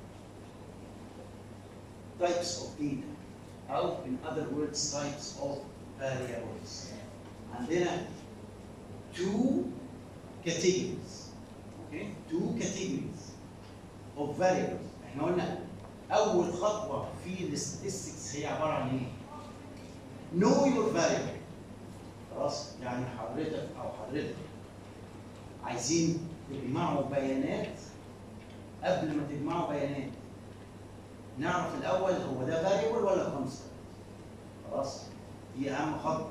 types of data أو in other words types of variables عندنا two categories okay two categories of variables احنا قلنا أول خطوة في الاستاتستكس هي عبارة عن إيه؟ know your variable خلاص يعني حضرتك أو حضرتك عايزين تجمعوا بيانات قبل ما تجمعوا بيانات نعرف الاول هو ده فاريبل ولا كونستنت خلاص دي اهم خطوه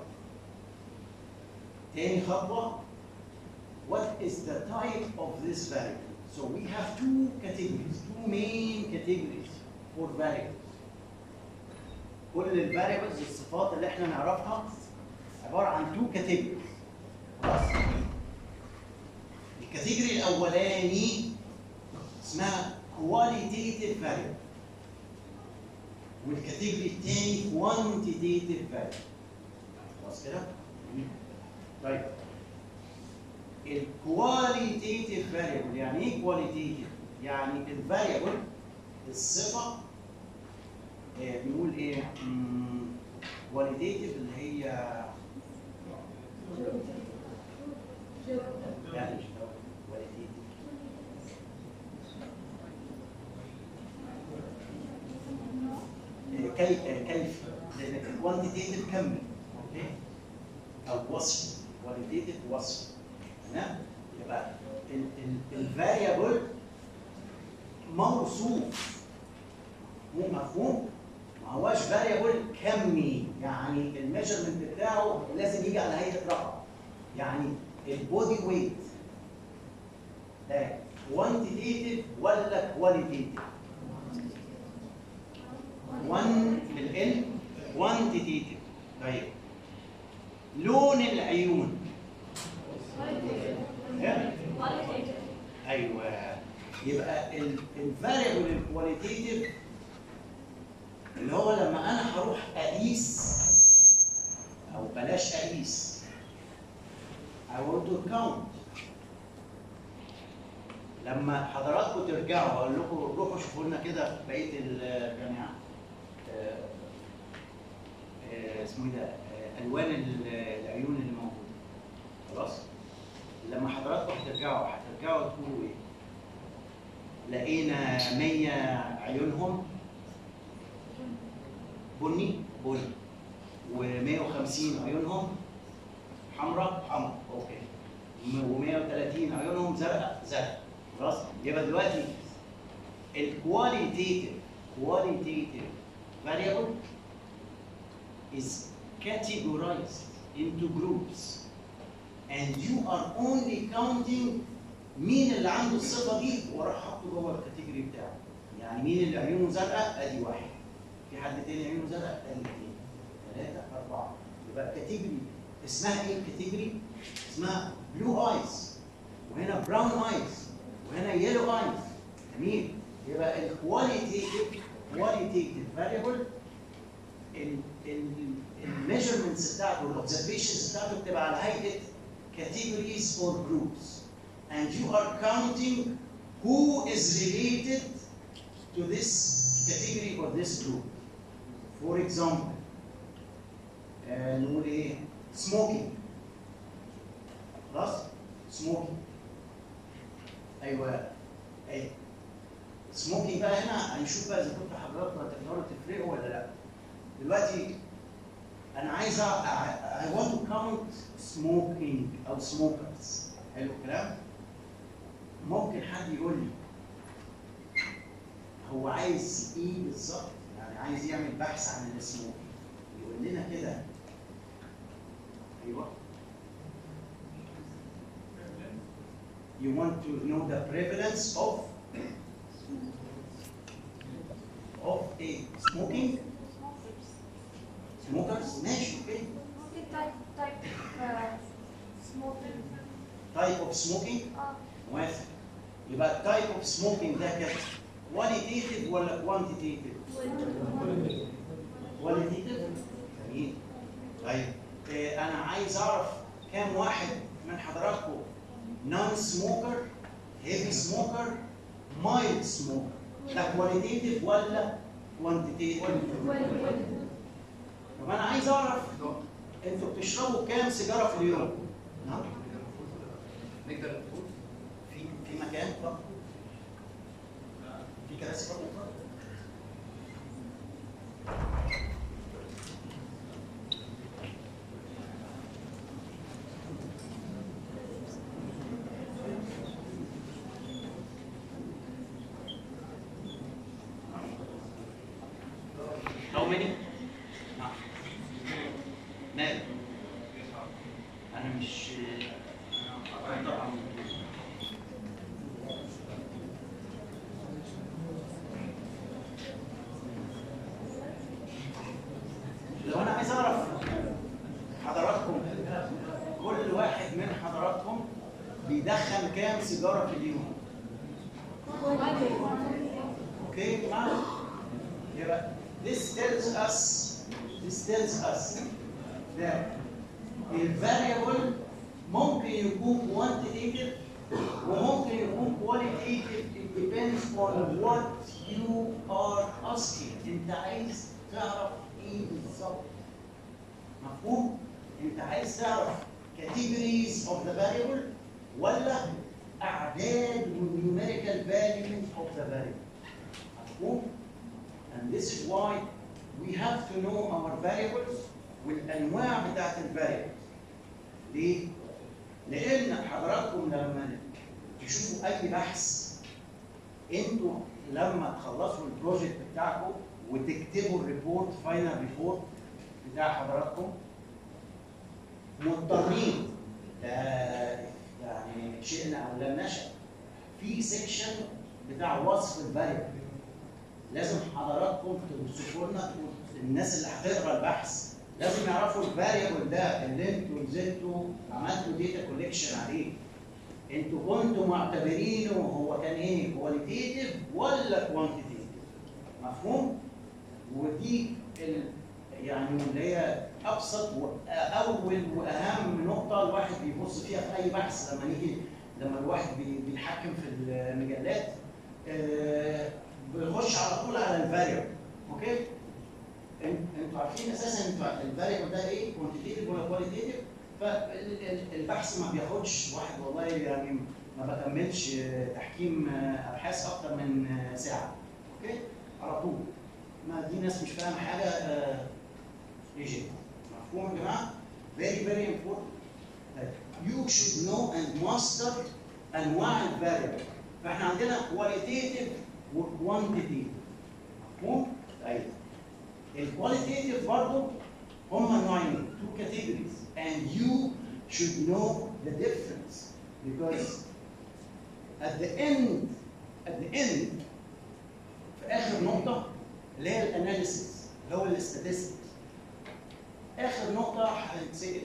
تاني خطوه what is the type of this variable so we have two categories two main categories for variables كل الفاريبلز الصفات اللي احنا نعرفها عباره عن two categories خلاص الكاتيجوري الاولاني اسمها qualitative variable والكاتيجوري الثاني quantitative variable خلاص كده؟ طيب الكواليتيتيف فاريبل يعني ايه كواليتيتيف؟ يعني الفاريبل الصفه آه، بنقول ايه؟ كواليتيتيف اللي هي يعني مش qualitative. كي كيف لان الكوانتيتيف كمي اوكي او وصف كواليتيف وصف تمام يبقى الفاريبل موصوف مو مفهوم ما هواش فاريبل كمي يعني الميجرمنت بتاعه لازم يجي على هيئه رقم يعني البودي ويت ده كوانتيتيف ولا كواليتيف 1 بالال كوانتيتيف طيب لون العيون إيه؟ ايوه يبقى الفاريبل الكواليتيف اللي هو لما انا هروح اقيس او بلاش اقيس I want to count لما حضراتكم ترجعوا اقول لكم روحوا شوفوا لنا كده في بقيه الجامعات آه، آه، اسمه ايه ده آه، الوان ال- العيون اللي موجوده خلاص لما حضراتكم هترجعوا هترجعوا تقولوا ايه لقينا 100 عيونهم بني بني و150 عيونهم حمراء حمراء اوكي و130 عيونهم زرقاء زرقاء خلاص يبقى دلوقتي الكواليتيتيف qualitative variable is categorized into groups and you are only counting مين اللي عنده الصفه دي وراح حاطه جوه الكاتيجوري بتاعه يعني مين اللي عيونه زرقاء ادي واحد في حد تاني عيونه زرقاء ادي اثنين ثلاثه اربعه يبقى كاتيجوري اسمها ايه الكاتيجوري؟ اسمها بلو ايز وهنا براون ايز وهنا يلو ايز جميل يبقى الكواليتيتيف كواليتيتيف فاريبل الميجرمنتس بتاعته والاوبزرفيشنز بتاعته بتبقى على هيئه categories or groups and you are counting who is related to this category or this group for example آه، نقول ايه smoking خلاص smoking ايوه ايوه سموكينج بقى هنا هنشوف بقى اذا كنت حضراتكم هتقدروا تفرقوا ولا لا دلوقتي انا عايز I want to count smoking او smokers حلو الكلام ممكن حد يقول لي هو عايز ايه بالظبط يعني عايز يعمل بحث عن السموكينج يقول لنا كده ايوه you want to know the prevalence of of a smoking smokers ماشي اوكي ممكن تايب تايب سموكينج type of smoking اه موافق يبقى type of smoking ده كده qualitative ولا quantitative qualitative جميل طيب آه، انا عايز اعرف كام واحد من حضراتكم non smoker heavy smoker mild smoker ده qualitative ولا quantitative طب انا عايز اعرف انتوا بتشربوا كام سيجاره في اليوم نعم نقدر نقول في في مكان اتفضل في كراسي فوق اتفضل How many؟ نعم. مال؟ أنا مش أنا طبعا لو انا عايز اعرف حضراتكم كل واحد من حضراتكم بيدخن كام سيجاره في اليوم اوكي معانا يبقى this tells us this tells us that الفاريبل ممكن يكون quantitative وممكن يكون qualitative it depends on what you are asking انت عايز تعرف ايه بالظبط مفهوم؟ انت عايز تعرف categories of the variable ولا اعداد numerical values of the variable مفهوم؟ and this is why we have to know our variables والانواع بتاعت الفاريبلز ليه؟ لان حضراتكم لما تشوفوا اي بحث انتوا لما تخلصوا البروجكت بتاعكم وتكتبوا الريبورت فاينل ريبورت بتاع حضراتكم مضطرين ده يعني شئنا او لم نشأ في سيكشن بتاع وصف الفاريبل لازم حضراتكم توصفوا لنا تقول- الناس اللي هتقرا البحث لازم يعرفوا الفاريبل ده اللي انتوا نزلتوا عملتوا داتا كوليكشن عليه انتوا كنتوا معتبرينه هو كان ايه كواليتيتيف ولا كوانتيتيف مفهوم ودي ال... يعني اللي هي ابسط واول واهم نقطه الواحد بيبص فيها في اي بحث لما نيجي لما الواحد بي- بيتحكم في المجلات آه، بيخش على طول على الفاريبل اوكي إن- انتوا عارفين اساسا انتوا الفاريبل ده ايه كوانتيتيف ولا كواليتيف فالبحث ما بياخدش واحد والله يعني ما بكملش آه، تحكيم آه، ابحاث اكتر من آه، ساعه اوكي على طول ما دي ناس مش فاهمه حاجه آه، يجي مفهوم يا جماعه very very important you should know and master انواع الفاريبل فاحنا عندنا qualitative و quantitative مفهوم؟ طيب الكواليتيتيف برضه هم نوعين two categories and you should know the difference because at the end at the end في اخر نقطه اللي هي الاناليسيس اللي هو الاستاتستكس اخر نقطه هنتسال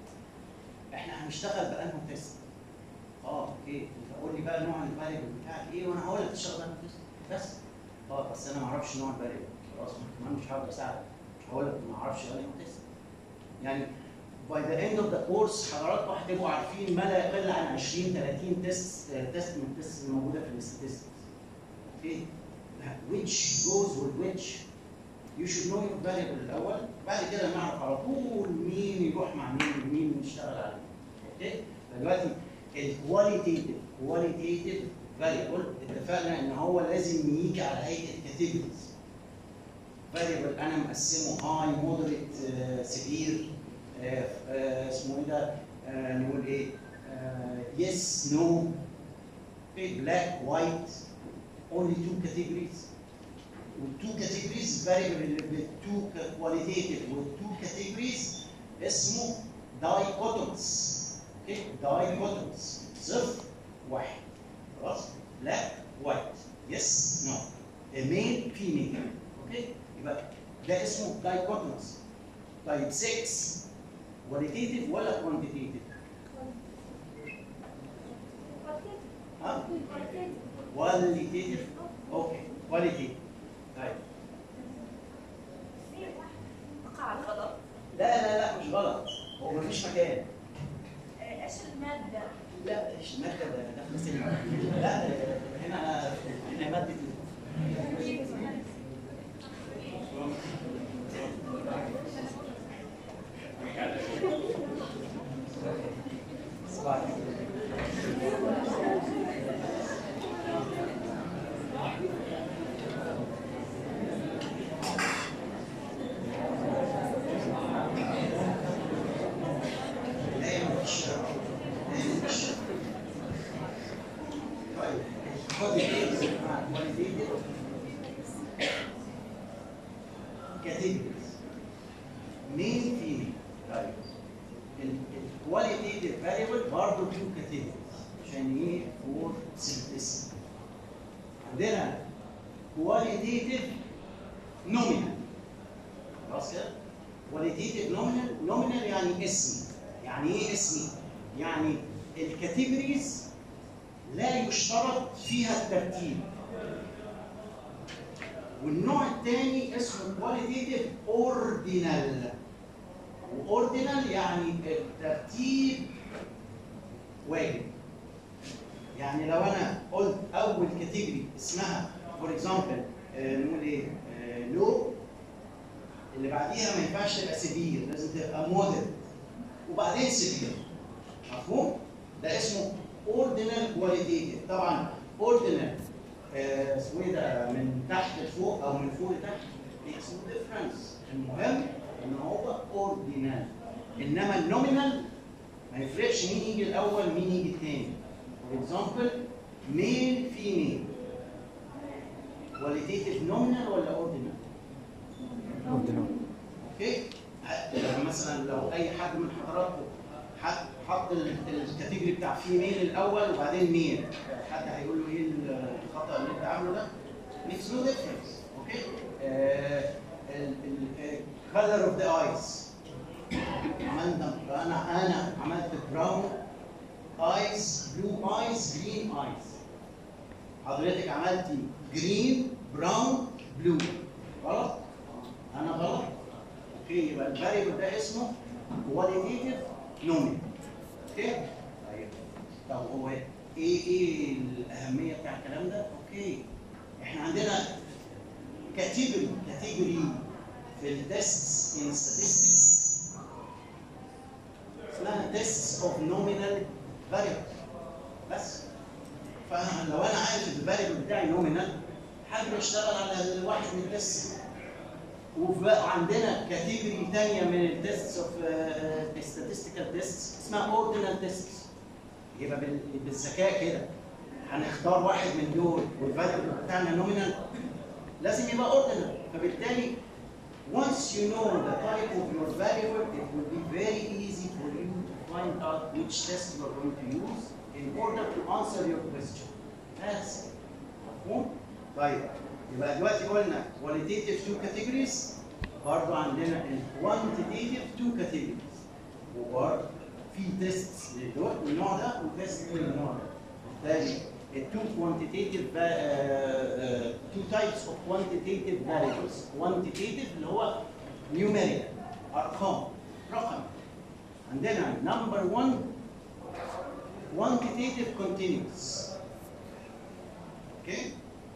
احنا هنشتغل بانه تيست اه اوكي انت قول لي بقى نوع الفاريبل بتاعك ايه وانا هقول لك تشتغل بانه تيست بس اه بس انا ما اعرفش نوع الفاريبل خلاص ما كمان مش هقدر اساعدك مش هقول لك ما اعرفش انه تيست يعني by the end of the course حضراتكم هتبقوا عارفين ما لا يقل عن 20 30 تيست تيست من التيست الموجوده في الاستاتستكس اوكي which goes with which you should know your variable الاول بعد كده نعرف على طول مين يروح مع مين ومين نشتغل عليه اوكي دلوقتي الكواليتيتيف كواليتيتيف فاريبل اتفقنا ان هو لازم يجي على هيئه كاتيجوريز فاريبل انا مقسمه هاي مودريت سيفير اسمه ايه ده آه، نقول ايه يس نو بلاك وايت only two categories والتو كاتيجوريز فاريبل اللي بالتو كواليتيتيف والتو كاتيجوريز اسمه دايكوتومز اوكي دايكوتومز صفر واحد خلاص بلاك وايت يس نو ميل فيميل اوكي يبقى ده اسمه دايكوتومز طيب 6 كواليتيتيف ولا كوانتيتيف؟ ها؟ كواليتيتيف اوكي كواليتيتيف طيب وقع الغلط لا لا لا مش غلط هو مفيش مكان ايش المادة؟ لا مش المادة ده داخل سينما لا هنا هنا مادة صباح الخير. لا مفيش لا مفيش طيب qualitative مع qualitative categories main female طيب الكواليتيتيف فاريبل برضه تو categories عشان ايه فور simplicity عندنا qualitative nominal خلاص كده qualitative nominal nominal يعني اسمي يعني ايه اسمي؟ يعني الكاتيجوريز لا يشترط فيها الترتيب والنوع الثاني اسمه كواليتيتيف اوردينال واوردينال يعني الترتيب واجب يعني لو انا قلت اول كاتيجوري اسمها فور اكزامبل نقول ايه لو اللي بعديها ما ينفعش تبقى سيفير لازم تبقى مودريت وبعدين سيفير مفهوم؟ ده اسمه اوردينال كواليتيتيف طبعا اوردينال اسمه ايه ده من تحت لفوق او من فوق لتحت makes no difference المهم ان هو اوردينال انما النومينال ما يفرقش مين يجي الاول مين يجي الثاني فور اكزامبل ميل فيميل كواليتيتيف نومينال ولا اوردينال؟ اوكي ه- مثلا لو اي حد من حضراتكم حط حط ال- الكاتيجوري بتاع فيميل الاول وبعدين ميل حد هيقول له ايه الخطا اللي انت عامله ده؟ makes no difference اوكي الكالر اوف ذا ايز عملنا انا انا عملت براون ايز بلو ايز جرين ايز حضرتك عملتي جرين براون بلو غلط انا غلط اوكي يبقى الفاريبل ده اسمه كواليتيف نومي اوكي طيب طب هو ايه ايه الاهميه بتاع الكلام ده اوكي احنا عندنا كاتيجوري كاتيجوري في التستس ان statistics اسمها tests of nominal variable بس فلو انا عارف الفاريبل بتاعي نومينال حابب اشتغل على الواحد من التست وبقى عندنا كاتيجوري ثانيه من التستس اوف statistical تيستس اسمها اوردينال تيستس يبقى بال- بالذكاء كده هنختار واحد من دول والفاريبل بتاعنا نومينال لازم يبقى اوردينال فبالتالي once you know the type of your variable it will be very easy for you to find out which test you are going to use in order to answer your question بس مفهوم؟ طيب يبقى دلوقتي قلنا qualitative two categories برضه عندنا ال quantitative two categories وبرضه في تيست للنوع ده وتيست للنوع ده بالتالي التو quantitative va- uh, uh, two types of quantitative variables quantitative اللي هو numerical ارقام رقم عندنا number one quantitative continuous اوكي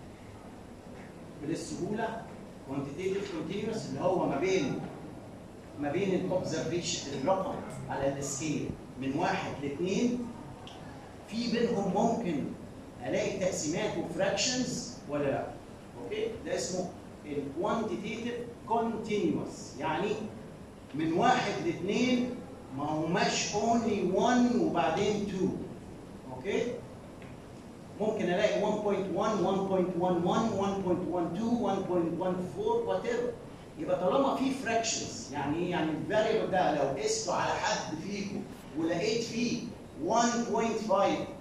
بالسهوله quantitative continuous اللي هو ما بين ما بين الاوبزرفيشن الرقم على السكيل من واحد لاثنين في بينهم ممكن الاقي تقسيمات وفراكشنز ولا لا اوكي ده اسمه الكوانتيتيف كونتينوس يعني من واحد لاثنين ما هماش اونلي 1 وبعدين 2 اوكي ممكن الاقي 1.1 1.11 1.12 1.14 وات ايفر يبقى طالما في فراكشنز يعني ايه يعني الفاريبل ده لو قسته على حد فيكم ولقيت فيه 1.5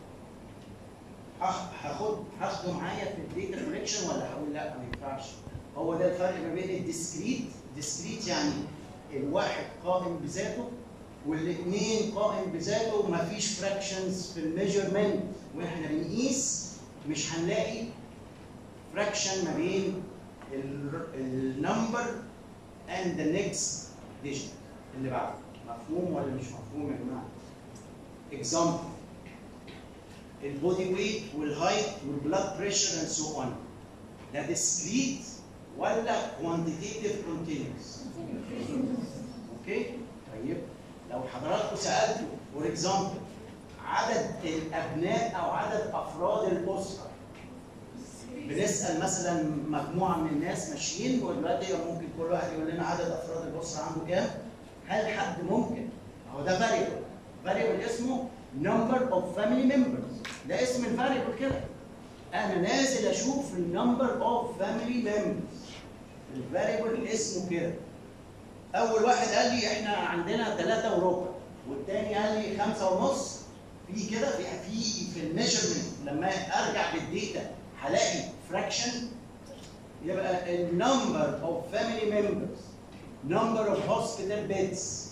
هاخ- هاخد هاخده معايا في الداتا كوليكشن ولا هقول لا ما ينفعش هو ده الفرق ما بين الديسكريت ديسكريت يعني الواحد قائم بذاته والاثنين قائم بذاته ومفيش فراكشنز في الميجرمنت واحنا بنقيس مش هنلاقي فراكشن ما بين النمبر اند ذا نيكست ديجيت اللي بعده مفهوم ولا مش مفهوم يا جماعه اكزامبل البودي ويت والهايت والبلاد بريشر اند سو اون ده ديسكريت ولا كوانتيتيف كونتينوس اوكي طيب لو حضراتكم سالتوا فور اكزامبل عدد الابناء او عدد افراد الاسره بنسال مثلا مجموعه من الناس ماشيين ودلوقتي ممكن كل واحد يقول لنا عدد افراد الاسره عنده كام هل حد ممكن هو ده فاريبل فاريبل اسمه number of family members ده اسم الفاريبل كده انا نازل اشوف النمبر اوف فاميلي members الفاريبل اسمه كده اول واحد قال لي احنا عندنا ثلاثة وربع والتاني قال لي خمسة ونص في كده في في في الميجرمنت لما ارجع بالديتا هلاقي فراكشن يبقى النمبر اوف فاميلي ممبرز نمبر اوف هوسبيتال بيدز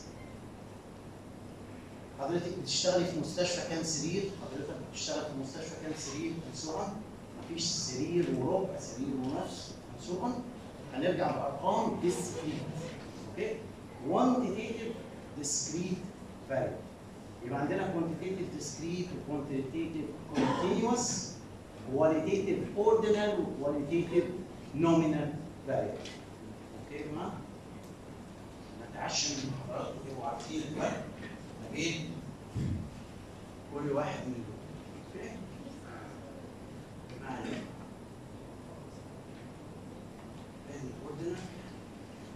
حضرتك بتشتغلي في مستشفى كام سرير حضرتك بتشتغل في مستشفى كام سرير سو مفيش سرير وربع سرير ونص سو هنرجع بارقام ديسكريت اوكي quantitative discrete variable يبقى عندنا quantitative discrete و quantitative continuous qualitative ordinal و qualitative nominal variable اوكي يا جماعه نتعشم من حضراتكم تبقوا عارفين الفرق ما بين كل واحد من دول اوكي بمعنى الاوردينال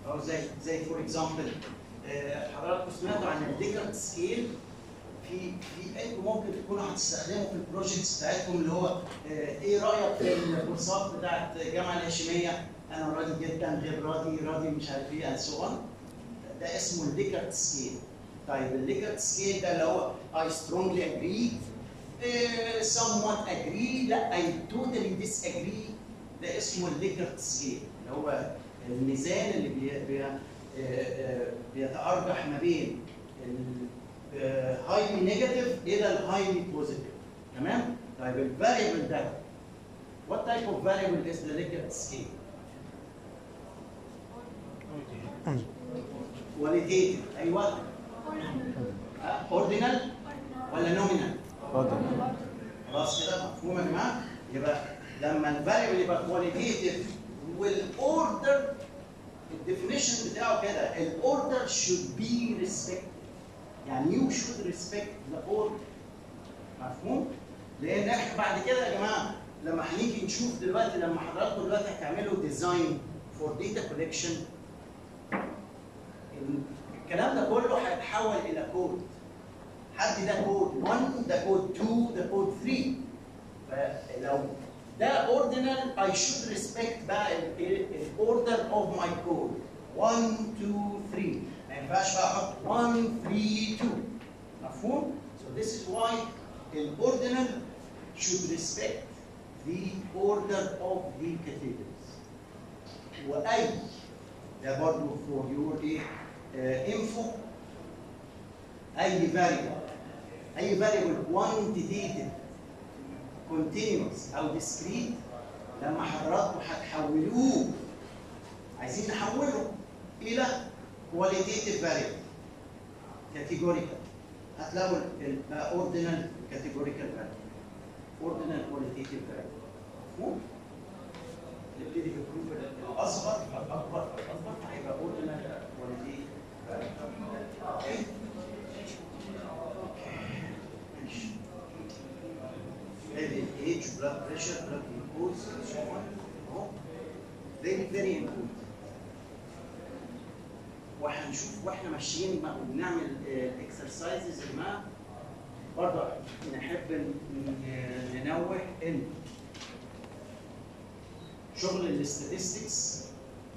او زي زي فور اكزامبل حضراتكم سمعتوا عن الديكارت سكيل في في انتوا ممكن تكونوا هتستخدموا في البروجكتس بتاعتكم اللي هو آه، ايه رايك في الكورسات بتاعت الجامعه الهاشميه انا راضي جدا غير راضي راضي مش عارف ايه اند سو اون ده اسمه الليكرت سكيل طيب الليكرت سكيل ده اللي هو I strongly agree uh, somewhat agree لا I totally disagree ده اسمه الليكرت سكيل اللي هو الميزان اللي بي بي آه، آه، بيتأرجح ما بين الهايلي نيجاتيف الى الهايلي بوزيتيف تمام؟ طيب الفاريبل ده what type of variable is the Likert scale؟ qualitative ايوه اوردينال ولا نومينال؟ خلاص كده مفهوم يا جماعه؟ يبقى لما الفاريبل يبقى كواليتيف والاوردر الديفينيشن بتاعه كده الاوردر should be respected يعني you should respect the order مفهوم؟ لان احنا بعد كده يا جماعه لما هنيجي نشوف دلوقتي لما حضراتكم دلوقتي هتعملوا ديزاين فور داتا كولكشن الكلام ده كله هيتحول الى كود حد ده كود 1 ده كود 2 ده كود 3 فلو ده اوردينال I should respect بقى الاوردر اوف ماي كود 1 2 3 ما ينفعش بقى احط 1 3 2 مفهوم؟ So this is why الاوردينال should respect the order of the categories واي ده برضه for your ايه انفو اي variable اي variable quantitative continuous او discrete لما حضراتكم هتحولوه عايزين نحوله الى qualitative variable categorical هتلاقوا الاوردينال categorical variable ordinal qualitative variable مفهوم؟ نبتدي بالجروب الاصغر فالاكبر فالاصغر فهيبقى ordinal qualitative variable اوكي؟ ماشي ادي الايدج بلاد بريشر بلاد جلوكوز اهو فيري فيري امبورتنت وهنشوف واحنا ماشيين بقى وبنعمل اكسرسايزز يا جماعه برضه نحب ن- ننوه ان شغل الاستاتستكس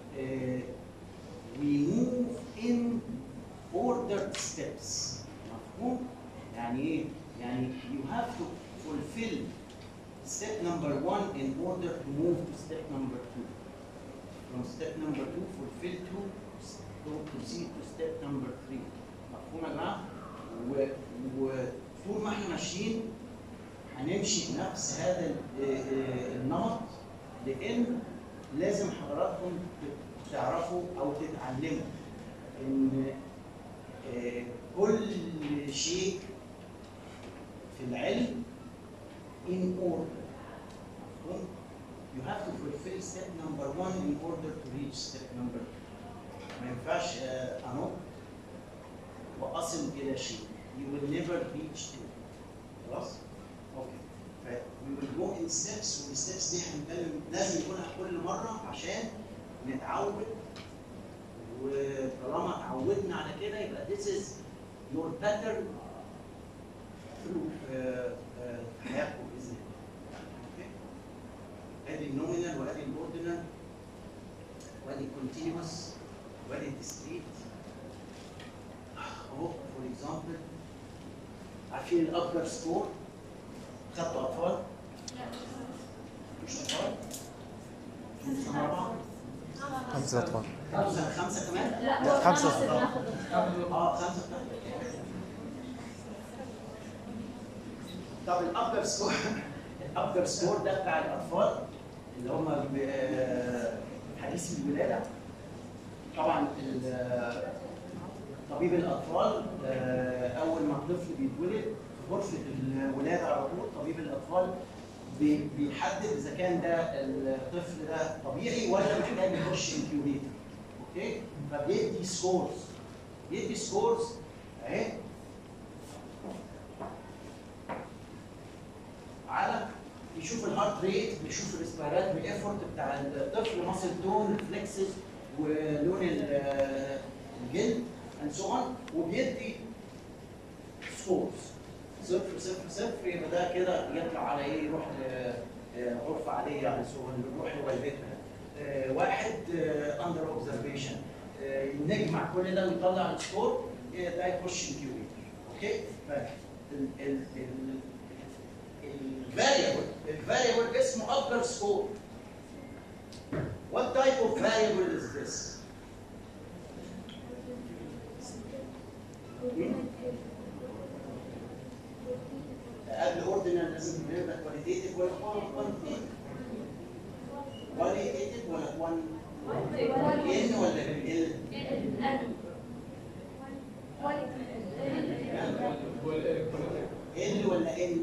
we move in ordered steps مفهوم؟ يعني ايه؟ يعني you have to fulfill step number one in order to move to step number two. From step number two, fulfill two, to proceed to step number three. مفهوم يا جماعه؟ و- وطول ما احنا ماشيين هنمشي بنفس هذا ال- آه، النمط لان لازم حضراتكم ت- تعرفوا او تتعلموا ان آه، كل شيء في العلم in order. مفهوم؟ You have to fulfill step number one in order to reach step number two. ما ينفعش آه، انط واصل الى شيء. You will never reach it. خلاص؟ اوكي. ف we will go in steps والستبس دي هنتكلم لازم نقولها كل مره عشان نتعود وطالما اتعودنا على كده يبقى this is your pattern through آه، آه، حياتكم باذن الله. اوكي؟ ادي النومينال وادي الاوردينال وادي الكونتينوس وادي الديسكريت اهو فور اكزامبل عارفين الابجر سكور خدتوا اطفال؟ مش اطفال؟ في سنه رابعه؟ خمسة أطفال خمسه خمسه كمان؟ لا خمسة اه خمسه كمان طب الابجر سكور الابجر سكور ده بتاع الاطفال اللي هم ب- آه، حديث الولاده طبعا ال- طبيب الاطفال آه، اول ما الطفل بيتولد في غرفه الولاده على طول طبيب الاطفال بي- بيحدد اذا كان ده الطفل ده طبيعي ولا محتاج يخش انكيوبيتر اوكي فبيدي سكورز بيدي سكورز اهي على يشوف الهارت ريت بيشوف الريسبيراتوري ايفورت بتاع الطفل ماسل تون ريفلكسز ولون ال- الجلد and so on وبيدي سكورز صفر صفر صفر يبقى ده كده يطلع على ايه يروح لغرفه عاديه يعني سو نروح لوالدتنا آه، واحد اندر اوبزرفيشن نجمع كل ده ونطلع السكور آه، ده يخش انكيوبيتر اوكي الفاريبل الفاريبل اسمه upper score What type of variable is this? قبل اوردينال لازم نبقى كواليتيتيف ولا كوانتيتيف؟ كواليتيتيف ولا كوان ان ولا ال ال ولا ان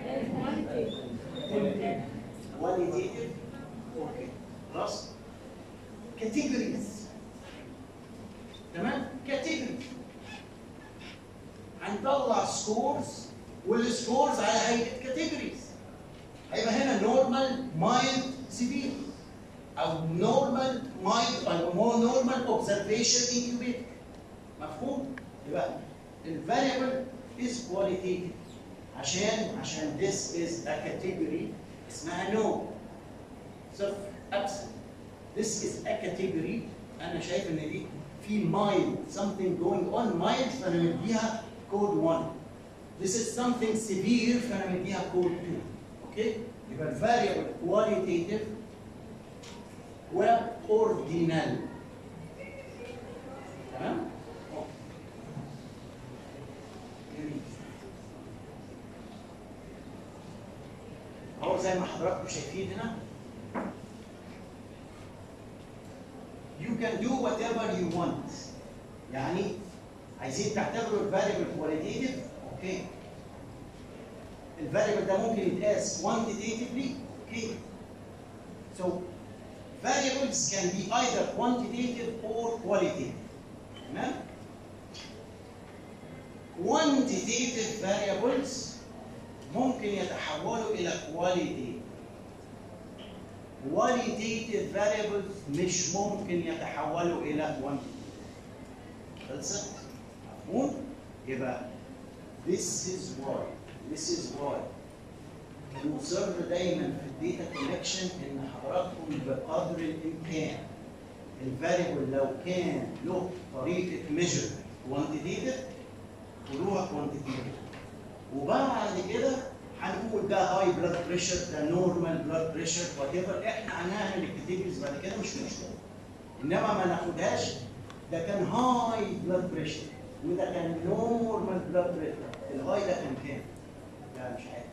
كواليتيتيف اوكي خلاص كاتيجوريز تمام كاتيجوريز هنطلع سكورز والسكورز على هيئه كاتيجوريز هيبقى هنا نورمال مايلد سيفير او نورمال مايلد او مور نورمال اوبزرفيشن انكيوبيتر مفهوم؟ يبقى الفاريبل از كواليتيتيف عشان عشان this is a category اسمها no صفر absent this is a category انا شايف ان دي في mild something going on mild فانا مديها code 1 this is something severe فانا مديها code 2 اوكي يبقى الفاريبل qualitative و ordinal تمام أوكي. جميل. اهو زي ما حضراتكم شايفين هنا you can do whatever you want يعني عايزين تعتبروا الفاريبل كواليتيتيف اوكي الفاريبل ده ممكن يتقاس quantitatively اوكي so variables can be either quantitative or qualitative تمام quantitative variables ممكن يتحولوا الى qualitative qualitative variables مش ممكن يتحولوا الى quantitative خلصت مفهوم يبقى this is why this is why نصر دايما في الداتا كولكشن ان حضراتكم بقدر الامكان الفاريبل لو كان له طريقه ميجر كوانتيتيف قولوها كوانتيتيف وبعد كده هنقول ده هاي بلاد بريشر ده نورمال بلاد بريشر وات ايفر احنا هنعمل الكاتيجوريز بعد كده مش مشكله انما ما ناخدهاش ده كان هاي بلاد بريشر وده كان نورمال بلاد بريشر الهاي ده كان كام؟ لا مش عارف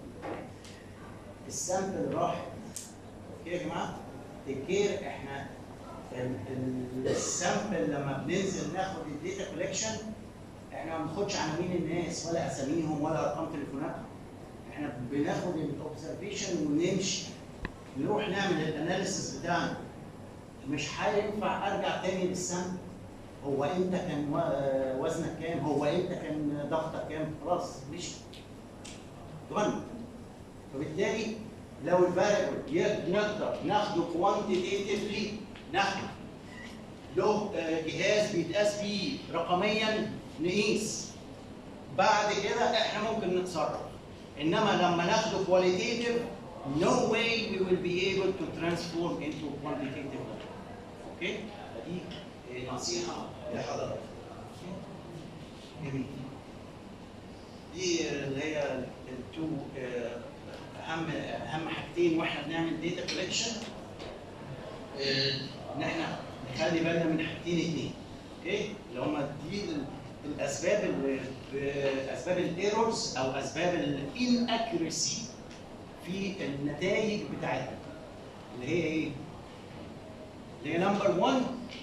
السامبل راحت اوكي يا جماعه تكير احنا ال- ال- السامبل لما بننزل ناخد الداتا كولكشن احنا ما بناخدش عناوين الناس ولا اساميهم ولا ارقام تليفوناتهم احنا بناخد الاوبزرفيشن ونمشي نروح نعمل الاناليسيس بتاعنا مش هينفع ارجع تاني للسامبل هو انت كان و- وزنك كام هو انت كان ضغطك كام خلاص مش تمام فبالتالي لو الفاريبل نقدر ناخده كوانتيتيفلي ناخده له آه، جهاز بيتقاس بيه رقميا نقيس بعد كده احنا ممكن نتصرف انما لما ناخده كواليتيتيف no way we will be able to transform into quantitative اوكي فدي آه، نصيحه لحضرتك جميل دي اللي هي التو اهم اهم حاجتين واحنا بنعمل داتا كولكشن ان احنا نخلي بالنا من حاجتين اتنين اوكي اللي هم دي ال- الاسباب ال- اسباب الايرورز او اسباب الاناكيورسي في النتائج بتاعتنا اللي هي ايه؟ اللي هي نمبر 1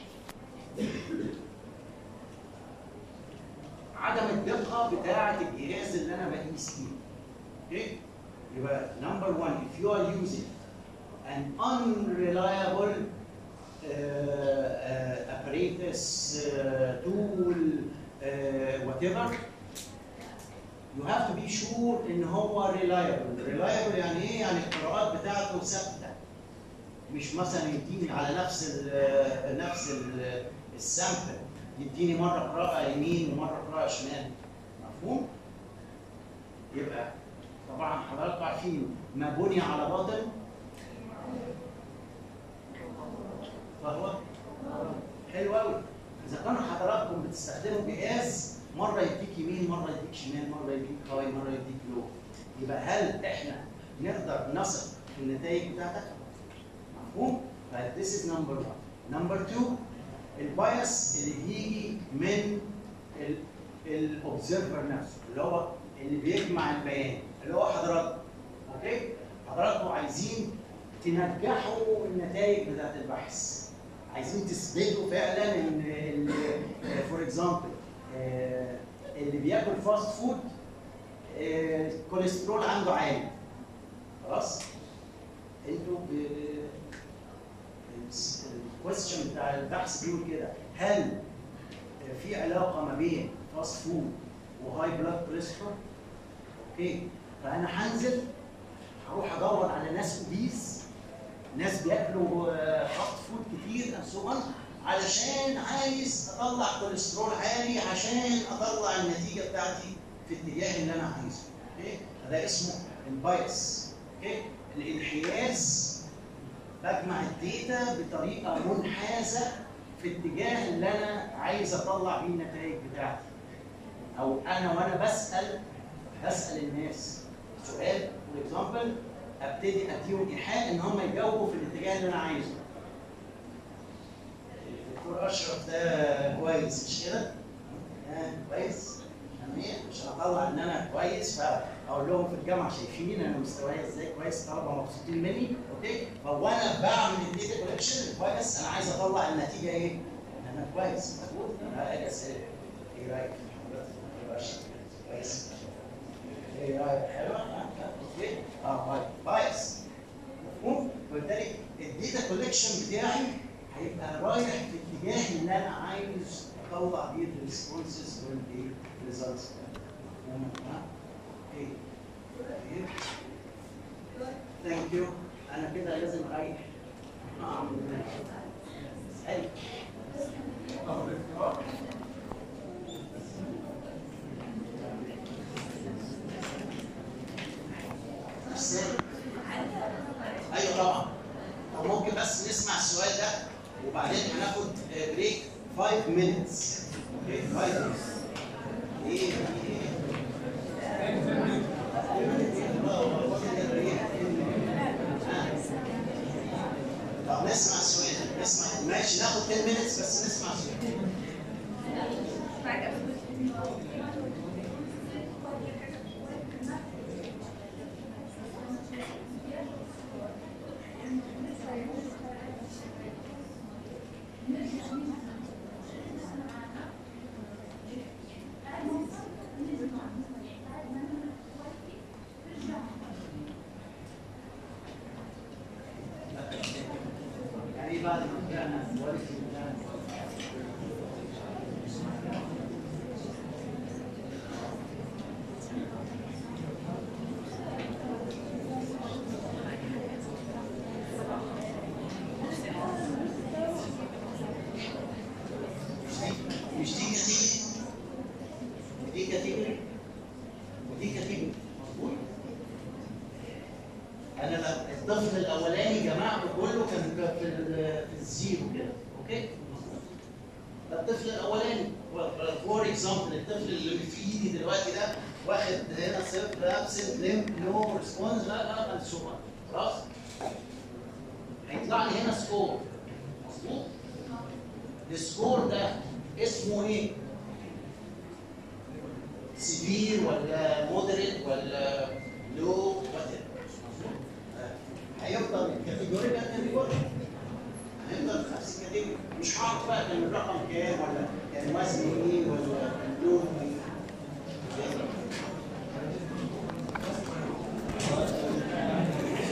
عدم الدقه بتاعه الجهاز اللي انا بقيس فيه. اوكي؟ يبقى نمبر 1 if you are using an unreliable uh, uh, apparatus, uh, tool, uh, whatever, you have to be sure ان هو reliable. reliable يعني ايه؟ يعني القراءات بتاعته ثابته. مش مثلا يديني على نفس ال نفس ال السامبل يديني مره قراءه يمين ومره قراءه شمال مفهوم؟ يبقى طبعا حضراتكم عارفين ما بني على باطل فهو حلو قوي اذا كانوا حضراتكم بتستخدموا جهاز مره يديك يمين مره يديك شمال مره يديك هاي مره يديك لو يبقى هل احنا نقدر نثق في النتائج بتاعتك؟ مفهوم؟ طيب this is number one. Number two البايس اللي بيجي من الاوبزرفر نفسه اللي هو اللي بيجمع البيان اللي هو حضراتكم اوكي؟ حضراتكم عايزين تنجحوا النتائج بتاعت البحث عايزين تثبتوا فعلا ان فور اكزامبل اللي بياكل فاست فود آه، الكوليسترول عنده عالي خلاص انتوا ب- الكويستشن بتاع البحث بيقول كده هل في علاقه ما بين فاست فود وهاي بلاد كوليسترول؟ اوكي فانا هنزل هروح ادور على ناس اوبيز ناس بياكلوا فاست فود كتير and so on علشان عايز اطلع كوليسترول عالي عشان اطلع النتيجه بتاعتي في الاتجاه اللي انا عايزه اوكي ده اسمه البايس اوكي الانحياز بجمع الداتا بطريقه منحازه في اتجاه اللي انا عايز اطلع بيه النتائج بتاعتي او انا وانا بسال بسال الناس سؤال فور اكزامبل ابتدي اديهم ايحاء ان هم يجاوبوا في الاتجاه اللي انا عايزه الدكتور اشرف ده كويس مش كده؟ آه كويس جميل مش هطلع ان انا كويس فاقول لهم في الجامعه شايفين انا مستواي ازاي كويس طلبه مبسوطين مني اوكي فوانا بعمل الداتا كولكشن كويس انا عايز اطلع النتيجه ايه؟ ان انا كويس مظبوط انا اجي اسال ايه رايك في حضرتك؟ دكتور أشرف؟ كويس ايه رايك حلوه؟ ها؟ ها؟ اوكي؟ اه طيب كويس مفهوم؟ وبالتالي الداتا كولكشن بتاعي هيبقى رايح في الاتجاه اللي انا عايز اطلع بيه الريسبونسز والريزلتس مفهوم؟ ها؟ اوكي طيب ثانك يو انا كده لازم اريح اه اسالي اسالي ايوه طبعا طب ممكن بس نسمع السؤال ده وبعدين هناخد بريك 5 minutes اوكي 5 minutes ايه ايه طب نسمع السؤال نسمع ماشي ناخد 10 minutes بس نسمع السؤال يعني بعد ما طلعنا كواليتي بتاعنا مش دي كاتيجوري ودي كاتيجوري ودي كاتيجوري مظبوط انا لا- الطفل الاولاني جماعته كله كان ك- في ال- في الزيرو كده اوكي ده الطفل الاولاني فور اكزامبل الطفل اللي في ايدي دلوقتي ده واخد هنا صفر ابسنت ليمب نو ريسبونس لا لا لا سوبر خلاص هيطلع لي هنا سكور مظبوط السكور ده اسمه ايه؟ سيفير ولا مودريت ولا لو وات هيفضل الكاتيجوري ده كاتيجوري هيفضل في نفس الكاتيجوري مش هعرف بقى كان الرقم كام ولا كان وزنه ايه ولا